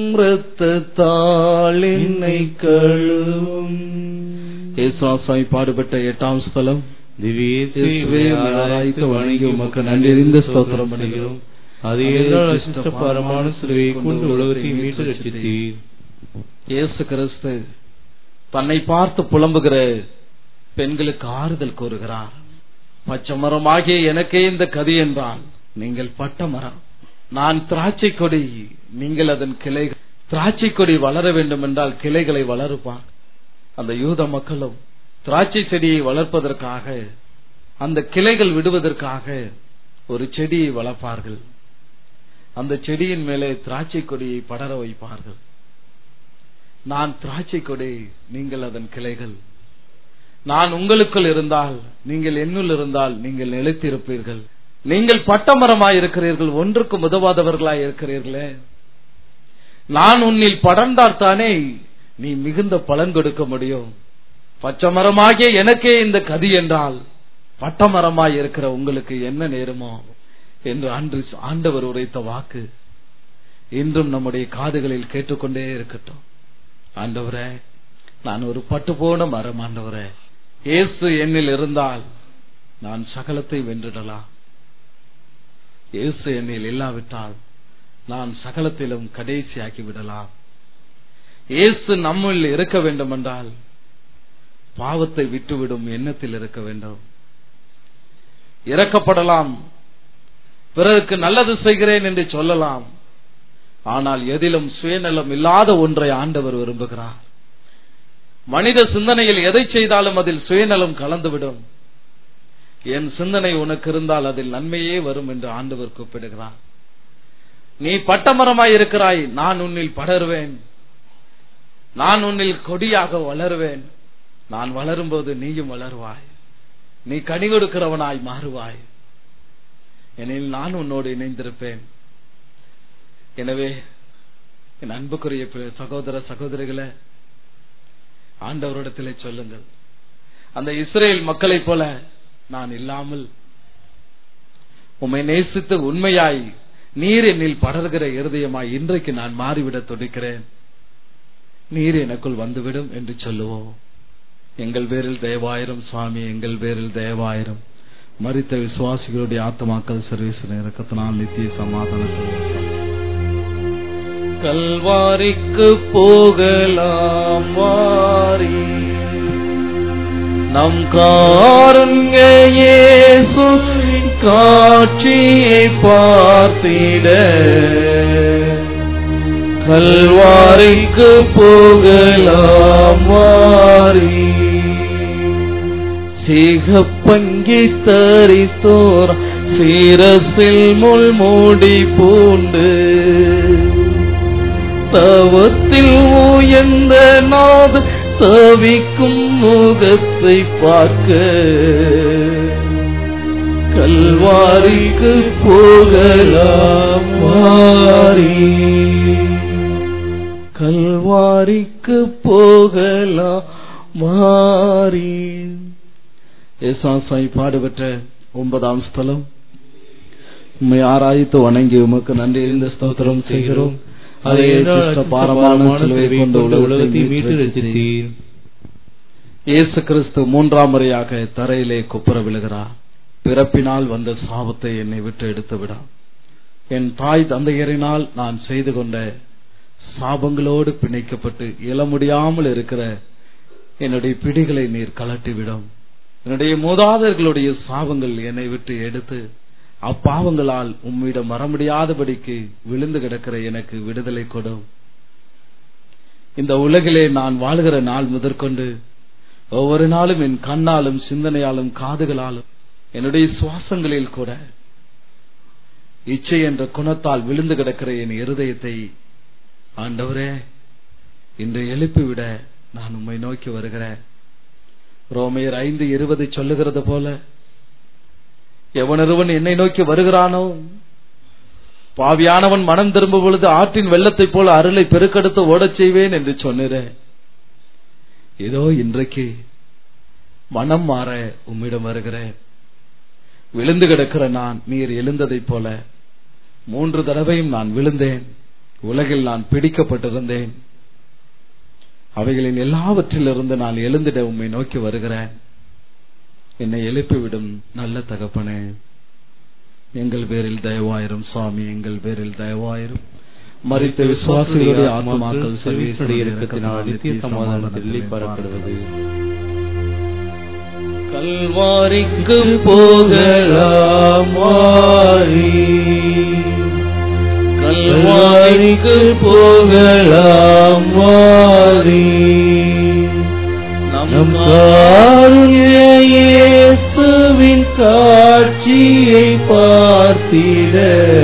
இரத்தத்தால் என்னை கழுவும் ஏசுவாசாய் பாடுபட்ட எட்டாம் ஸ்தலம் இயேசுவே, உம்மை ஆராய்த்து வணங்கி உமக்கு நன்றியறிந்த ஸ்தோத்திரம் பண்ணுகிறோம். அது என்றால் அசிஷ்டபாரமான சிலுவையை கொண்டு உலகத்தை மீட்டு ரட்சித்தீர் இயேசு கிறிஸ்து தன்னை பார்த்து புலம்புகிற பெண்களுக்கு ஆறுதல் கூறுகிறார் பச்சை மரமாகிய எனக்கே இந்த கதி என்றால் நீங்கள் பட்ட மரம் நான் திராட்சை கொடி நீங்கள் அதன் கிளை திராட்சை கொடி வளர வேண்டும் என்றால் கிளைகளை வளருப்பார் அந்த யூத மக்களும் திராட்சை செடியை வளர்ப்பதற்காக அந்த கிளைகள் விடுவதற்காக ஒரு செடியை வளர்ப்பார்கள் அந்த செடியின் மேலே திராட்சை கொடியை படர வைப்பார்கள் நான் திராட்சை கொடி நீங்கள் அதன் கிளைகள் நான் உங்களுக்குள் இருந்தால் நீங்கள் என்னுள் இருந்தால் நீங்கள் நிலைத்திருப்பீர்கள் நீங்கள் பட்டமரமாய் இருக்கிறீர்கள் ஒன்றுக்கும் உதவாதவர்களாய் இருக்கிறீர்களே நான் உன்னில் படர்ந்தால்தானே நீ மிகுந்த பலன் கொடுக்க முடியும் பச்சை மரமாகிய எனக்கே இந்த கதி என்றால் பட்டமரமாய் இருக்கிற உங்களுக்கு என்ன நேருமோ என்று அன்று ஆண்டவர் உரைத்த வாக்கு இன்றும் நம்முடைய காதுகளில் கேட்டுக்கொண்டே இருக்கட்டும் ஆண்டவரே நான் ஒரு பட்டு போன மரம் ஆண்டவரே இயேசு என்னில் இருந்தால் நான் சகலத்தை வென்றிடலாம் இயேசு என்னில் இல்லாவிட்டால் நான் சகலத்திலும் கடைசியாக்கி விடலாம் இயேசு நம்மில் இருக்க வேண்டும் என்றால் பாவத்தை விட்டுவிடும் எண்ணத்தில் இருக்க வேண்டும் இறக்கப்படலாம் பிறருக்கு நல்லது செய்கிறேன் என்று சொல்லலாம் ஆனால் எதிலும் சுயநலம் இல்லாத ஒன்றை ஆண்டவர் விரும்புகிறார் மனித சிந்தனையில் எதை செய்தாலும் அதில் சுயநலம் கலந்துவிடும் என் சிந்தனை உனக்கு இருந்தால் அதில் நன்மையே வரும் என்று ஆண்டவர் கூப்பிடுகிறார் நீ பட்டமரமாய் இருக்கிறாய் நான் உன்னில் படருவேன் நான் உன்னில் கொடியாக வளருவேன் நான் வளரும்போது நீயும் வளருவாய் நீ கனி கொடுக்கிறவனாய் மாறுவாய் எனில் நான் உன்னோடு இணைந்திருப்பேன் எனவே என் அன்புக்குரிய பி- சகோதர சகோதரிகளே ஆண்டவரிடத்திலே சொல்லுங்கள் அந்த இஸ்ரேல் மக்களைப் போல நான் இல்லாமல் உம்மை நேசித்து உண்மையாய் நீர் என்னில் படர்கிற இருதயமாய் இன்றைக்கு நான் மாறிவிடத் துடிக்கிறேன் நீர் எனக்குள் வந்துவிடும் என்று சொல்லுவோம் எங்கள் பேரில் தயவாயிரம் சுவாமி எங்கள் பேரில் தயவாயிரம் மரித்த விசுவாசிகளுடைய ஆத்மாக்கள் சர்வீஸ் இறக்கத்தினால் நித்திய சமாதானத்தில் கல்வாரிக்கு போகலாம் வாரி நம் காருங்க இயேசு காட்சியை பார்த்திட கல்வாரிக்கு போகலாம் வாரி சிகப்பங்கி தரித்தோர் சீரசில் முள்மூடி பூண்டு தவத்தில் உயர்ந்த நாது தவிக்கும் முகத்தை பார்க்க கல்வாரிக்கு போகலாம் வாரி கல்வாரிக்கு போகலாம் மாறி ஏசாசாய் பாடுபெற்ற ஒன்பதாம் ஸ்தலம் உம்மை ஆராய்த்து வணங்கி உமக்கு நன்றி இருந்த ஸ்தோத்திரம் செய்கிறோம் அதே கிறிஸ்த பாரமான சிலுவை கொண்டு உலகத்தை மீட்டு ரசித்தீர் இயேசு கிறிஸ்து மூன்றாம் முறையாக தரையிலே குப்புற விழுகிறார் பிறப்பினால் வந்த சாபத்தை என்னை விட்டு எடுத்து விடா என் தாய் தந்தையரினால் நான் செய்து கொண்ட சாபங்களோடு பிணைக்கப்பட்டு இயல முடியாமல் இருக்கிற என்னுடைய பிடிகளை நீர் கலட்டிவிடும் என்னுடைய மூதாதர்களுடைய சாபங்கள் என்னை விட்டு எடுத்து அப்பாவங்களால் உம்மிடம் வர முடியாதபடிக்கு விழுந்து கிடக்கிற எனக்கு விடுதலை கொடும் இந்த உலகிலே நான் வாழ்கிற நாள் முதற்கொண்டு ஒவ்வொரு நாளும் என் கண்ணாலும் சிந்தனையாலும் காதுகளாலும் என்னுடைய சுவாசங்களில் கூட இச்சை என்ற குணத்தால் விழுந்து கிடக்கிற என் இருதயத்தை ஆண்டவரே இன்று எழுப்பிவிட நான் உம்மை நோக்கி வருகிறேன் ரோமையர் ஐந்து இருபது சொல்லுகிறது போல எவனொருவன் என்னை நோக்கி வருகிறானோ பாவியானவன் மனம் திரும்பும் பொழுது ஆற்றின் வெள்ளத்தைப் போல அருளை பெருக்கெடுத்து ஓடச் செய்வேன் என்று சொன்னேன் ஏதோ இன்றைக்கு மனம் மாற உம்மிடம் வருகிறேன் விழுந்து கிடக்கிற நான் நீர் எழுந்ததைப் போல மூன்று தடவையும் நான் விழுந்தேன் உலகில் நான் பிடிக்கப்பட்டிருந்தேன் அவைகளின் எல்லாவற்றிலிருந்து நான் எழுந்திட உம்மை நோக்கி வருகிறேன் என்னை எழுப்பிவிடும் நல்ல தகப்பனே எங்கள் பேரில் தயவாயிரும் சுவாமி எங்கள் பேரில் தயவாயிரும் மறித்த விசுவாசிகளுடைய ஆத்மாக்கள் சர்வீசுடைய இறக்கத்தினால் நித்திய சமாதானத்தில் பரப்படுவது கல்வாரிக்கு போகலாம் மாறி கல்வாரிக்கு போகலாம் மாறி நம் நம் காருண்ய இயேசுவின் காட்சியை பார்த்திட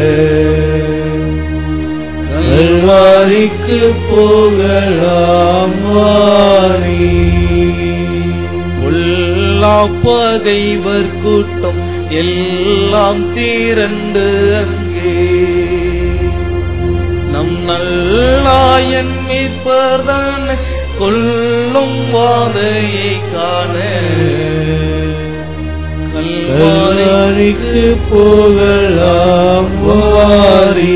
கல்வாரிக்கு போகலாம் மாறி பகைவர் கூட்டம் எல்லாம் தீரண்டு அங்கே நம் நல்லாயன் மீட்பர்தான் கொல்லும் வாதையை காண கல்வாரிக்கு போகலாம் வாரி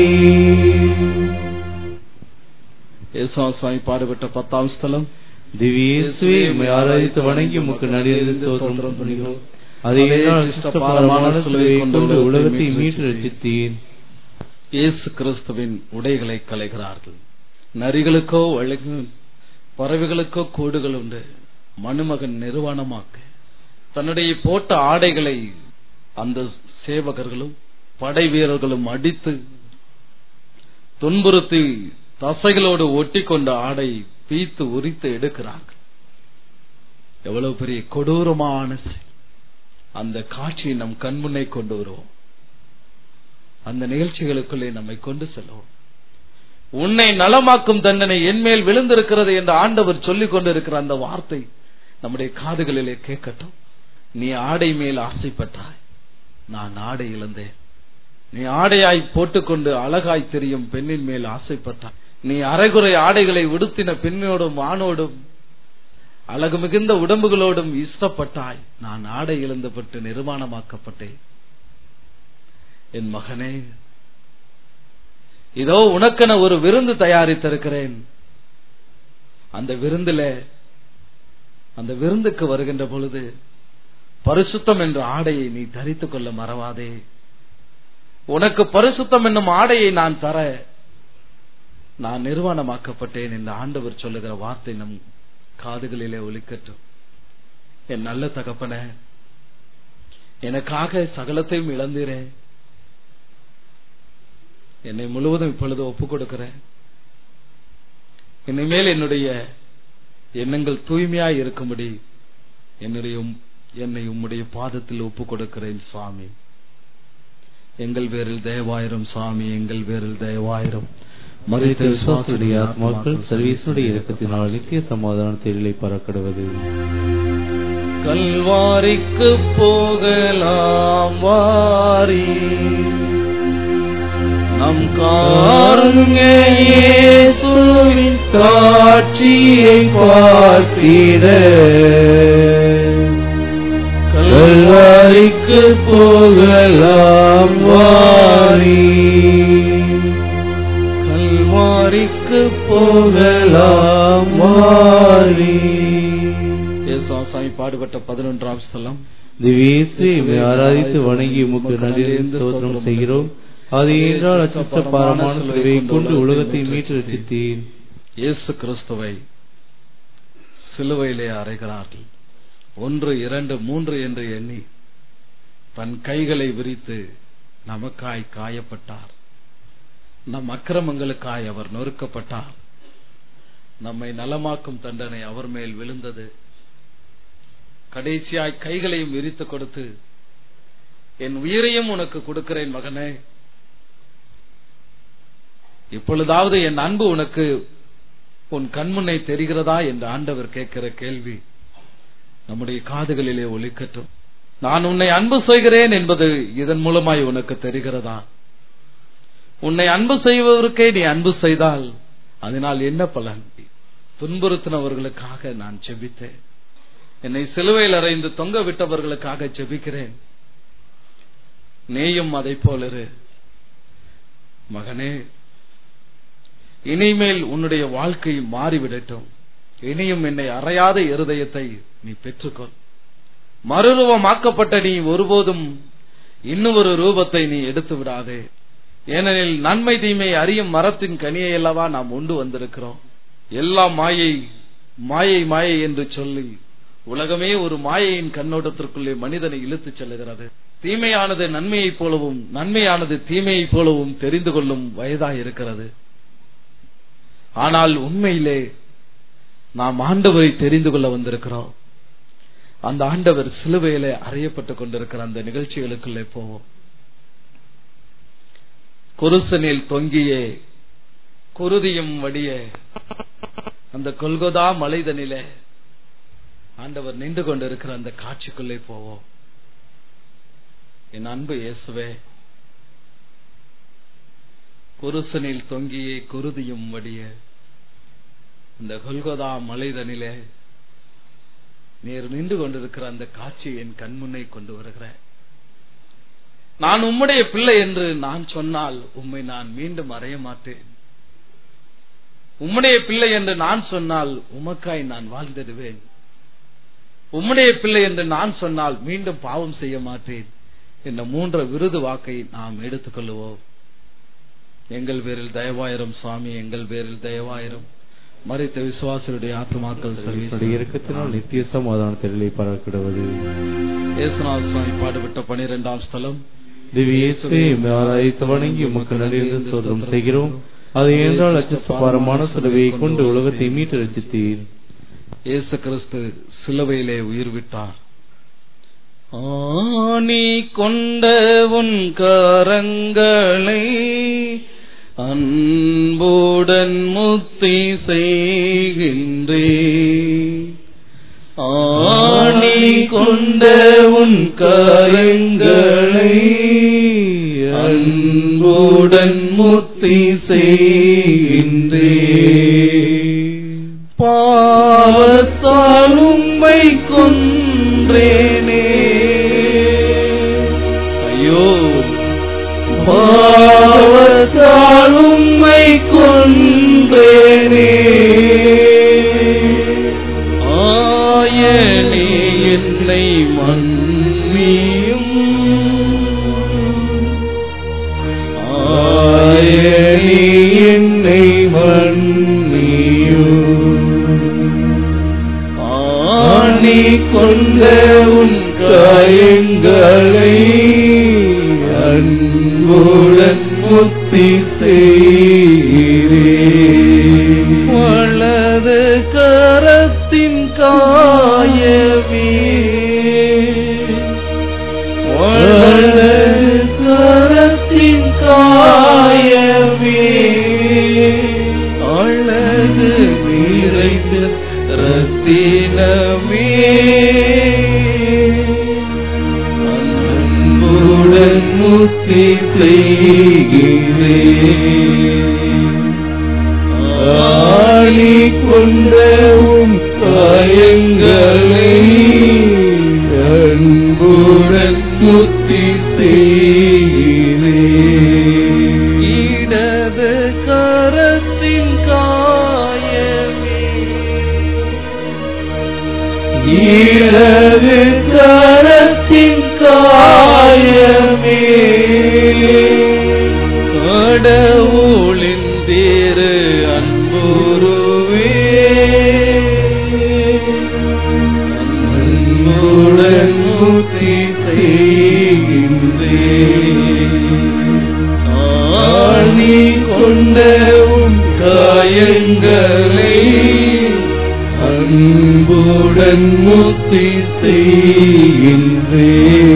சுவாமி பாடுபட்ட பத்தாம் ஸ்தலம் திவ்யேசுவை உம்மை ஆராதித்து வணங்கி உமக்கு நடிகை ஸ்தோத்திரம் பண்ணுகிறோம் அதை பாரமான சிலுவை கொண்டு உலகத்தை மீட்டு ரசித்தீர் இயேசு கிறிஸ்துவின் உடைகளை கலைகிறார்கள் நரிகளுக்கோ வழங்கு பறவைகளுக்கோ கூடுகள் உண்டு மனுமகன் நிர்வாணமாக்க தன்னுடைய போட்ட ஆடைகளை அந்த சேவகர்களும் படை வீரர்களும் அடித்து துன்புறுத்தி தசைகளோடு ஒட்டி கொண்ட ஆடை பீத்து உரித்து எடுக்கிறார்கள் எவ்வளவு பெரிய கொடூரமான செயல். அந்த காட்சியை நம் கண்முன்னே கொண்டு வருவோம் அந்த நிகழ்ச்சிகளுக்குள்ளே நம்மை கொண்டு செல்வோம் உன்னை நலமாக்கும் தண்டனை என்மேல் விழுந்திருக்கிறது என்று ஆண்டவர் சொல்லிக் கொண்டிருக்கிற அந்த வார்த்தை நம்முடைய காதுகளிலே கேட்கட்டும் நீ ஆடை மேல் ஆசைப்பட்டாய் நான் ஆடை இழந்தேன் நீ ஆடையாய் போட்டுக்கொண்டு அழகாய் தெரியும் பெண்ணின் மேல் ஆசைப்பட்டாய் நீ அரைகுறை ஆடைகளை உடுத்தின பெண்ணோடும் ஆணோடும் அழகு மிகுந்த உடம்புகளோடும் இஷ்டப்பட்டாய் நான் ஆடை இழந்துபட்டு நிர்மாணமாக்கப்பட்டேன் என் மகனே இதோ உனக்கென ஒரு விருந்து தயாரித்திருக்கிறேன் அந்த விருந்துல அந்த விருந்துக்கு வருகின்ற பொழுது பரிசுத்தம் என்ற ஆடையை நீ தரித்துக் கொள்ள மறவாதே உனக்கு பரிசுத்தம் என்னும் ஆடையை நான் தர நான் நிர்வாணமாக்கப்பட்டேன் என்று ஆண்டவர் சொல்லுகிற வார்த்தை நம் காதுகளிலே ஒலிக்கட்டும் என் நல்ல தகப்பன எனக்காக சகலத்தையும் இழந்தீரேன் என்னை முழுவதும் இப்பொழுது ஒப்புக் கொடுக்கிறேன் இனிமேல் என்னுடைய எண்ணங்கள் தூய்மையாய் இருக்கும்படி என்னுடைய உம்- என்னை உம்முடைய பாதத்தில் ஒப்புக் கொடுக்கிறேன் சுவாமி எங்கள் பேரில் தயவாயிரம் சுவாமி எங்கள் பேரில் தயவாயிரம் மறைத்த விசுவாசுடைய ஆத்மாக்கள் சர்வீசுடைய இறக்கத்தினால் நித்திய சமாதானத்தில் பறக்கடுவது கல்வாரிக்கு போகலாம் வாரி நம் காருண்ய இயேசுவின் காட்சியை பார்த்திட கல்வாரிக்கு போகலாம் வாரி கல்வாரிக்கு போகலாம் வாரி ஏசாமி பாடுபட்ட பதினொன்றாம் ஸ்தலம் திவ்யேசு உம்மை ஆராதித்து வணங்கி உமக்கு நன்றியிருந்து ஸ்தோத்திரம் செய்கிறோம் அது என்றால் அச்சத்த பாரமான சிலுவையை கொண்டு உலகத்தை மீட்டு ரசித்தீர் இயேசு கிறிஸ்துவை சிலுவையிலே அறைகிறார்கள் ஒன்று இரண்டு மூன்று என்று எண்ணி தன் கைகளை விரித்து நமக்காய் காயப்பட்டார் நம் அக்கிரமங்களுக்காய் அவர் நொறுக்கப்பட்டார் நம்மை நலமாக்கும் தண்டனை அவர் மேல் விழுந்தது கடைசியாய் கைகளையும் விரித்து கொடுத்து என் உயிரையும் உனக்கு கொடுக்கிறேன் மகனே இப்பொழுதாவது என் அன்பு உனக்கு உன் கண்முன்னை தெரிகிறதா என்று ஆண்டவர் கேட்கிற கேள்வி நம்முடைய காதுகளிலே ஒலிக்கட்டும் நான் உன்னை அன்பு செய்கிறேன் என்பது இதன் மூலமாய் உனக்கு தெரிகிறதா உன்னை அன்பு செய்பவருக்கே நீ அன்பு செய்தால் அதனால் என்ன பலன் துன்புறுத்தினவர்களுக்காக நான் செபித்தேன் என்னை சிலுவையில் அறைந்து தொங்க விட்டவர்களுக்காக ஜெபிக்கிறேன் நீயும் அதை போலிரு மகனே இனிமேல் உன்னுடைய வாழ்க்கை மாறிவிடட்டும் இனியும் என்னை அறையாத இருதயத்தை நீ பெற்றுக்கொள் மறுரூபமாக்கப்பட்ட நீ ஒருபோதும் இன்னும் ஒரு ரூபத்தை நீ எடுத்து விடாதே ஏனெனில் நன்மை தீமை அறியும் மரத்தின் கனியை அல்லவா நாம் உண்டு வந்திருக்கிறோம் எல்லாம் மாயை மாயை மாயை என்று சொல்லி உலகமே ஒரு மாயையின் கண்ணோட்டத்திற்குள்ளே மனிதனை இழுத்துச் செல்லுகிறது தீமையானது நன்மையைப் போலவும் நன்மையானது தீமையைப் போலவும் தெரிந்து கொள்ளும் வயதாய் இருக்கிறது ஆனால் உண்மையிலே நாம் ஆண்டவரை தெரிந்து கொள்ள வந்திருக்கிறோம் அந்த ஆண்டவர் சிலுவையிலே அறையப்பட்டுக் கொண்டிருக்கிற அந்த நிகழ்ச்சிகளுக்குள்ளே போவோம் குருசனில் தொங்கியே குருதியும் வடிய அந்த கொல்கொதா மலைதனிலே ஆண்டவர் நின்று கொண்டிருக்கிற அந்த காட்சிக்குள்ளே போவோம் என் அன்பு இயேசுவே குருசனில் தொங்கியே குருதியும் வடிய இந்த கொல்கொதா மலைதனிலே நீர் நின்று கொண்டிருக்கிற அந்த காட்சி என் கண்முன்னை கொண்டு வருகிறேன் நான் உம்முடைய பிள்ளை என்று நான் சொன்னால் உம்மை நான் மீண்டும் அறைய மாட்டேன் உம்முடைய பிள்ளை என்று நான் சொன்னால் உமக்காய் நான் வாழ்ந்திடுவேன் உம்முடைய பிள்ளை என்று நான் சொன்னால் மீண்டும் பாவம் செய்ய மாட்டேன் என்ற மூன்ற விருது வாக்கை நாம் எடுத்துக்கொள்வோம் எங்கள் பேரில் தயவாயிரம் சுவாமி எங்கள் பேரில் தயவாயிரம் மறித்த விசுவாசருடைய ஆத்மாக்கள் உம்முடைய இரக்கத்தினால் நித்திய சமாதானத்திலே பறக்கிடுவது ஏசுநாத் சுவாமி பாடுபட்ட பனிரெண்டாம் ஸ்தலம் திவ்யேசுவே உம்மை ஆராதித்து வணங்கி உமக்கு நன்றியிருந்து ஸ்தோத்திரம் செய்கிறோம் அது என்றால் அச்சப்பாரமான சிலுவையை கொண்டு உலகத்தை மீட்டு ரசித்தீர் இயேசு கிறிஸ்து சிலுவையிலே உயிர் விட்டார் ஆணி கொண்ட உன் கரங்களை அன்புடன் முத்தி செய்கின்றே ஆணி கொண்ட உன் கரங்களை அன்புடன் முத்தி செய்கின்றே பாவத்தால் உம்மை கொன்றேனே ஐயோ பாவத்தால் உம்மை கொன்றேனே ஆயனே என்னை மன்னியும் ஆயனே என்னை மன்னியும் ஆணி கொண்ட உன் காயங்களை அன்புடன் முத்தி செய்கிறே வலது கரத்தின் காயமே வலது கரத்தின் காயமே அழகு நிறைந்த ரத்தினமே அன்புடன் முத்தி செய்கிறே ஆளி கொண்ட உன் காயங்களை அன்பு முத்தி செய்கிறே இடது கரத்தின் காயமே இடது கரத்தின் காயமே கடவுளின் திரு அன்புருவே அன்புடன் முத்தி செய்கின்றே ஆணி கொண்ட உன் காயங்களை அன்புடன் முத்தி செய்கின்றே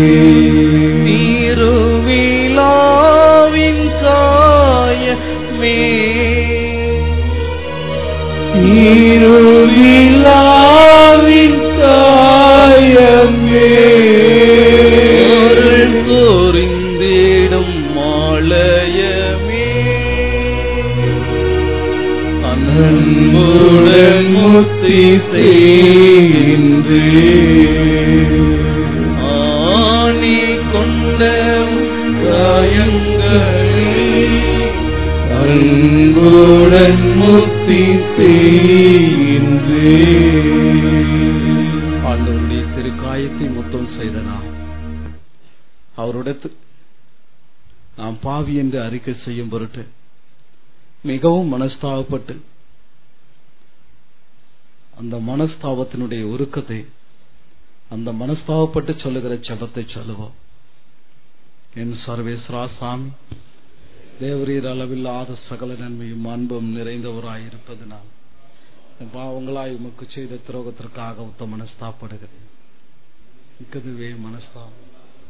திருவிழாவின் காயமே இருளிலாவின் காயமே அருள் சொரிந்திடும் மாலயமே அன்புடன் முத்தி செய்கின்றே ஆணி கொண்ட காயங்களே அன்புடன் முத்தி செய்கின்றே ஆண்டவருடைய திருக்காயத்தை முத்தம் செய்த நாம் அவருடைய நாம் பாவி என்று அறிக்கை செய்யும் பொருட்டு மிகவும் மனஸ்தாபப்பட்டு அந்த மனஸ்தாபத்தினுடைய உருக்கத்தை அந்த மனஸ்தாபப்பட்டு சொல்லுகிற செபத்தை சொல்லுவோம் என் சர்வேஸ்வரா சாமி தேவரீர் அளவில்லாத சகல நன்மையும் அன்பும் நிறைந்தவராயிருப்பதனால் என் பாவங்களாய் உமக்கு செய்த துரோகத்திற்காக உத்த மனஸ்தாப்படுகிறேன் எனக்குதுவே மனஸ்தாபம்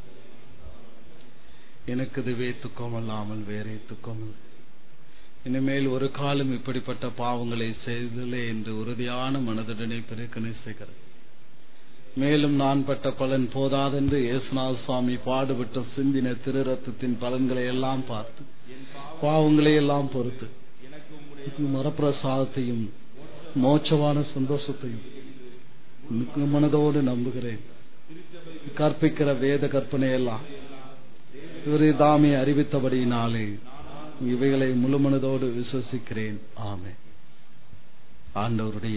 எனக்குதுவே துக்கம் அல்லாமல் வேறே துக்கம் இல்லை இனிமேல் ஒரு காலம் இப்படிப்பட்ட பாவங்களை செய்தலே என்று உறுதியான மனதுடனே பெருக்கனை செய்கிறேன் மேலும் நான் பட்ட பலன் போதாதென்று இயேசுநாத சுவாமி பாடுபட்ட சிந்தின திரு ரத்தத்தின் பலன்களை எல்லாம் பார்த்து பாவங்களை எல்லாம் பொறுத்து எனக்கு மரப்பிரசாதத்தையும் மோட்சமான சந்தோஷத்தையும் மிக்க மனதோடு நம்புகிறேன் கற்பிக்கிற வேத கற்பனை எல்லாம் இவரை தாமே அறிவித்தபடியினாலே இவைகளை முழு மனதோடு விசுவசிக்கிறேன் ஆமே ஆண்டவருடைய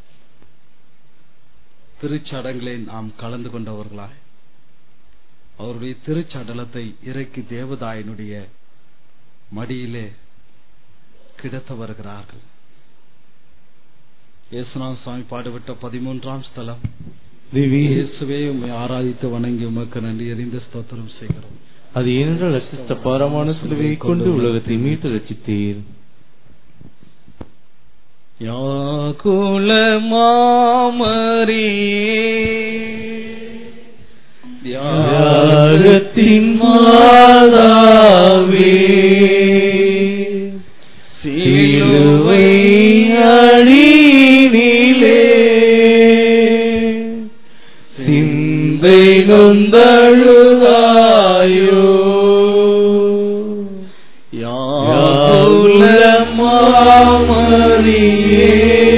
திருச்சடங்களை நாம் கலந்து கொண்டவர்களாய் அவருடைய திருச்சடலத்தை இறக்கி தேவதாயனுடைய மடியிலே கிடத்த வருகிறார்கள் இயேசுநாத சுவாமி பாடுபட்ட பதிமூன்றாம் ஸ்தலம் திவ்ய இயேசுவே உம்மை ஆராதித்து வணங்கி உமக்கு நன்றி அறிந்த ஸ்தோத்திரம் செய்கிறோம் அது ஏனென்றால் அச்சித்த பாரமான சிலுவையை கொண்டு உலகத்தை மீட்டு ரசித்தீர் யாகுல மாமரியே தியாகத்தின் மாதாவே சிலுவை அடியினிலே சிந்தை நொந்தழுதாயோ யாகுல மாமரியே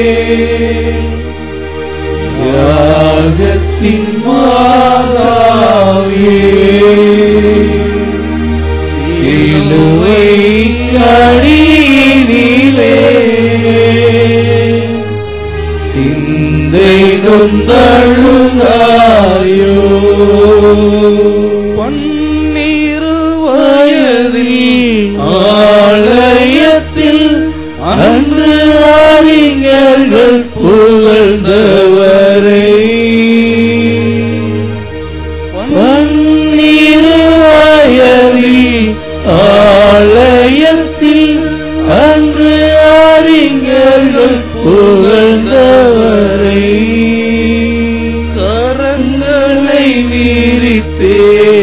தியாகத்தின் மாதாவே சிலுவை அடியினிலே சிந்தை நொந்தழுதாயோ பன்னிரு வயதில் ஆலயத்தில் அன்று அறிஞர்கள் புகழ்ந்தவரை பன்னிரு வயதில் ஆலயத்தில் அன்று அறிஞர்கள் புகழ்ந்தவரை கரங்களை வீரித்தே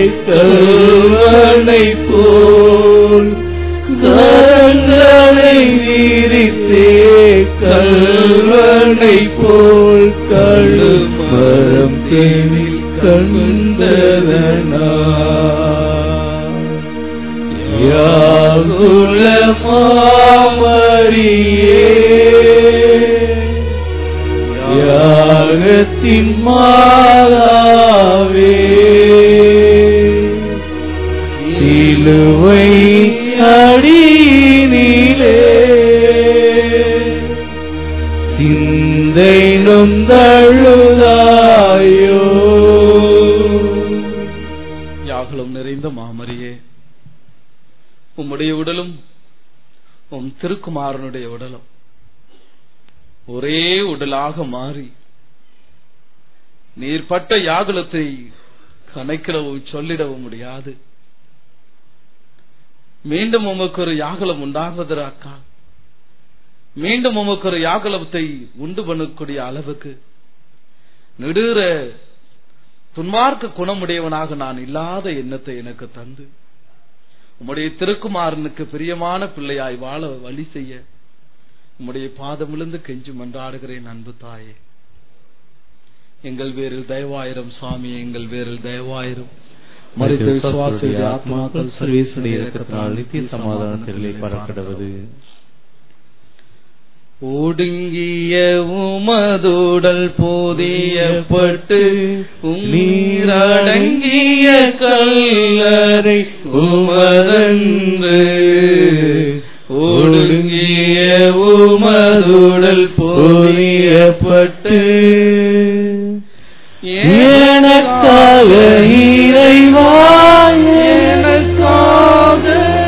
கல்வனை போல் கரங்களை வீரித்தே கல்வனை போல் கழுமரம் தேனில் கண்டதனா யாகுல மாமரியே யாகத்தின் மாதாவே யாகலம் நிறைந்த மாமரியே உம்முடைய உடலும் உம் திருக்குமாரனுடைய உடலும் ஒரே உடலாக மாறி நீர் பட்ட யாகுலத்தை கணக்கிடவும் சொல்லிடவும் முடியாது மீண்டும் உமக்கு ஒரு யாகலம் உண்டாகுவதற்கா மீண்டும் உமக்கு ஒரு யாகலத்தை உண்டு பண்ணக்கூடிய அளவுக்கு நெடுற துன்மார்க்க குணமுடையவனாக நான் இல்லாத எண்ணத்தை எனக்கு தந்து உம்முடைய திருக்குமாரனுக்கு பிரியமான பிள்ளையாய் வாழ வழி செய்ய உம்முடைய பாதமிழந்து கெஞ்சி மன்றாடுகிறேன் அன்பு தாயே எங்கள் பேரில் தயவாயிரம் சுவாமி எங்கள் பேரில் தயவாயிரம் மறித்த விசுவாசியுடைய ஆத்மாக்கள் சர்வேசுடைய இறக்கத்தினால் நித்திய சமாதானத்திலே பறக்கடவது ஒடுங்கிய உமதுடல் போதியப்பட்டு நீரடங்கிய கல்லறை உமதன்று ஒடுங்கிய உமதுடல் போதியப்பட்டு எனக்காக இறைவா எனக்காக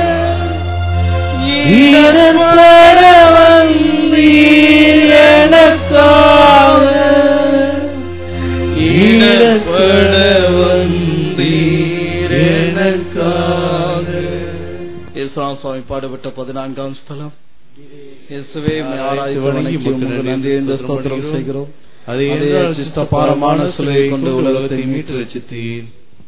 ஈரன் வர வந்தீர் எனக்காக ஈடப்பட வந்தீர் எனக்காக இஸ்லாம் சுவாமி பாடுபட்ட பதினான்காம் ஸ்தலம் இயேசுவே உம்மை ஆராய்ந்து வணங்கி உமக்கு நன்றி என்று ஸ்தோத்திரம் செய்கிறோம் அது அதே என்றால் சிஷ்டபாரமான சிலுவை கொண்டு உலகத்தை மீட்டு ரசித்தீர்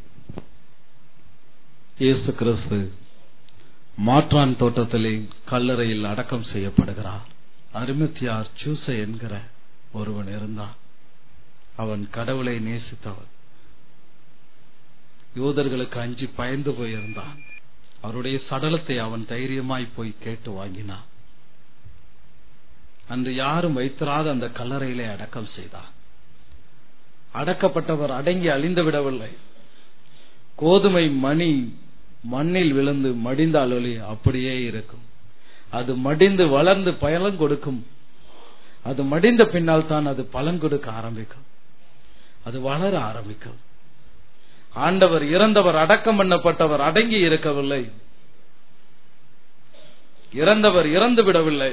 இயேசு கிறிஸ்து மாற்றான் தோட்டத்திலே கல்லறையில் அடக்கம் செய்யப்படுகிறார் அருமத்தியார் சூச என்கிற ஒருவன் இருந்தான் அவன் கடவுளை நேசித்தவன் யூதர்களுக்கு அஞ்சி பயந்து போயிருந்தான் அவருடைய சடலத்தை அவன் தைரியமாய் போய் கேட்டு வாங்கினான் அன்று யாரும் வைத்திராத அந்த கல்லறையிலே அடக்கம் செய்தார் அடக்கப்பட்டவர் அடங்கி அழிந்து விடவில்லை கோதுமை மணி மண்ணில் விழுந்து மடிந்தால் ஒளி அப்படியே இருக்கும் அது மடிந்து வளர்ந்து பலன் கொடுக்கும் அது மடிந்த பின்னால் தான் அது பலன் கொடுக்க ஆரம்பிக்கும் அது வளர ஆரம்பிக்கும் ஆண்டவர் இறந்தவர் அடக்கம் பண்ணப்பட்டவர் அடங்கி இருக்கவில்லை இறந்தவர் இறந்து விடவில்லை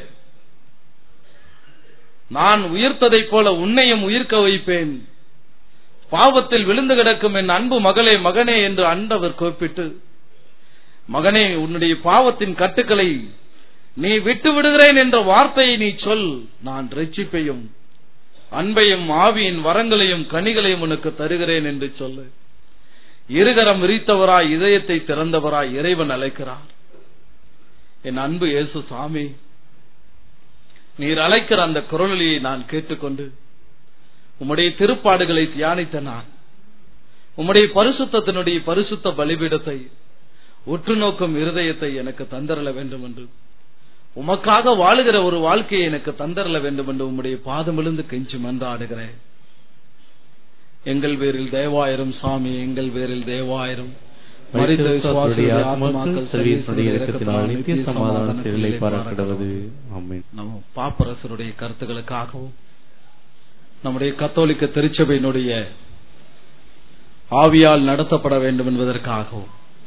நான் உயிர்த்ததைப் போல உன்னையும் உயிர்க்க வைப்பேன் பாவத்தில் விழுந்து கிடக்கும் என் அன்பு மகளே மகனே என்று அண்டவர் கூப்பிட்டு மகனே உன்னுடைய பாவத்தின் கட்டுக்களை நீ விட்டு விடுகிறேன் என்ற வார்த்தையை நீ சொல் நான் ரட்சிப்பையும் அன்பையும் ஆவியின் வரங்களையும் கனிகளையும் உனக்கு தருகிறேன் என்று சொல்லு இருகரம் விரித்தவராய் இதயத்தை திறந்தவராய் இறைவன் அழைக்கிறார் என் அன்பு இயேசு சாமி நீர் அழைக்கிற அந்த குரலியை நான் கேட்டுக்கொண்டு உம்முடைய திருப்பாடுகளை தியானித்த நான் உம்முடைய பரிசுத்தத்தினுடைய பரிசுத்த பலிபீடத்தை உற்று நோக்கும் இருதயத்தை எனக்கு தந்தரல வேண்டும் என்று உமக்காக வாழுகிற ஒரு வாழ்க்கையை எனக்கு தந்தரல வேண்டும் என்று உம்முடைய பாதமிழுந்து கெஞ்சி மன்றாடுகிறேன் எங்கள் பேரில் தேவாயிரம் சாமி எங்கள் பேரில் தேவாயிரம் மரித்த விசுவாசியுடைய ஆத்மாக்கள் சர்வீசுடைய இறக்கத்தினால் நித்திய சமாதானத்திலே பறக்கடவது ஆமென் நம்ம பாப்பரசருடைய கருத்துக்களுக்காகவும் நம்முடைய கத்தோலிக்க திருச்சபையினுடைய ஆவியால் நடத்தப்பட வேண்டும் என்பதற்காகவும்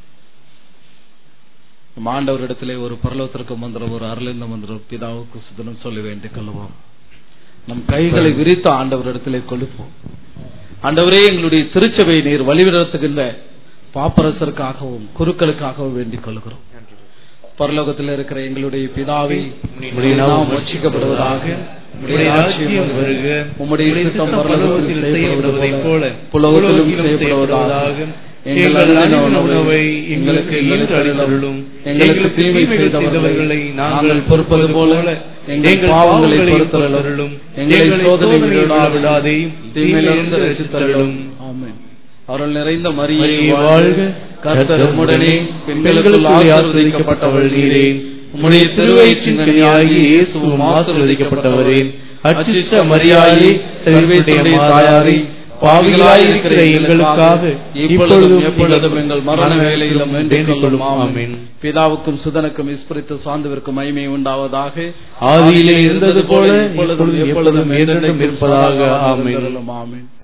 நம் ஆண்டவரிடத்திலே ஒரு பரலோகத்திற்கு மந்திரம் ஒரு அருளிந்த மந்திரம் பிதாவுக்கு சுதனம் சொல்லி வேண்டிக் கொள்வோம் நம் கைகளை விரித்து ஆண்டவரிடத்திலே கொடுப்போம் ஆண்டவரே எங்களுடைய திருச்சபை நீர் வழிவிடத்துகின்ற பாப்பரசருக்காகவும் குருக்களுக்காகவும் வேண்டிக் கொள்கிறோம் பரலோகத்தில் இருக்கிற எங்களுடைய பிதாவை உம்முடைய நாமம் ரட்சிக்கப்படுவதாக உம்முடைய ராஜ்யம் வருக உம்முடைய சித்தம் பரலோகத்தில் செய்யப்படுவதைப் போல புலோகத்திலும் புலோகத்திலும் செய்யப்படுவதாக எங்கள் அன்றாட உணவை எங்களுக்கு இன்று அளித்தருளும் எங்களுக்கு தீமை செய்தவர்களை நாங்கள் பொறுப்பது போல எங்கள் பாவங்களை பொறுத்தருளும் எங்களை சோதனை விடாதையும் தீமையிலிருந்து ரசித்தருளும் ஆமென் அருள் நிறைந்த மரியே வாழ்க கர்த்தர் உம்முடனே பெண்களுக்குள் ஆசீர்வதிக்கப்பட்டவள் நீரே உம்முடைய திருவயிற்றின் கனியாகி இயேசுவும் ஆசீர்வதிக்கப்பட்டவரே அச்சிஷ்ட மரியாயே சர்வேசுடைய தாயாரே பாவிகளாய் இருக்கிற எங்களுக்காக இப்பொழுதும் எப்பொழுதும் எங்கள் மரண வேலையிலும் வேண்டிக் கொள்ளும் ஆமென் பிதாவுக்கும் சுதனுக்கும் இஸ்பிரித்து சார்ந்தவருக்கும் மகிமை உண்டாவதாக ஆதியிலே இருந்தது போல இப்பொழுதும் எப்பொழுதும் என்றென்றும் இருப்பதாக ஆமென்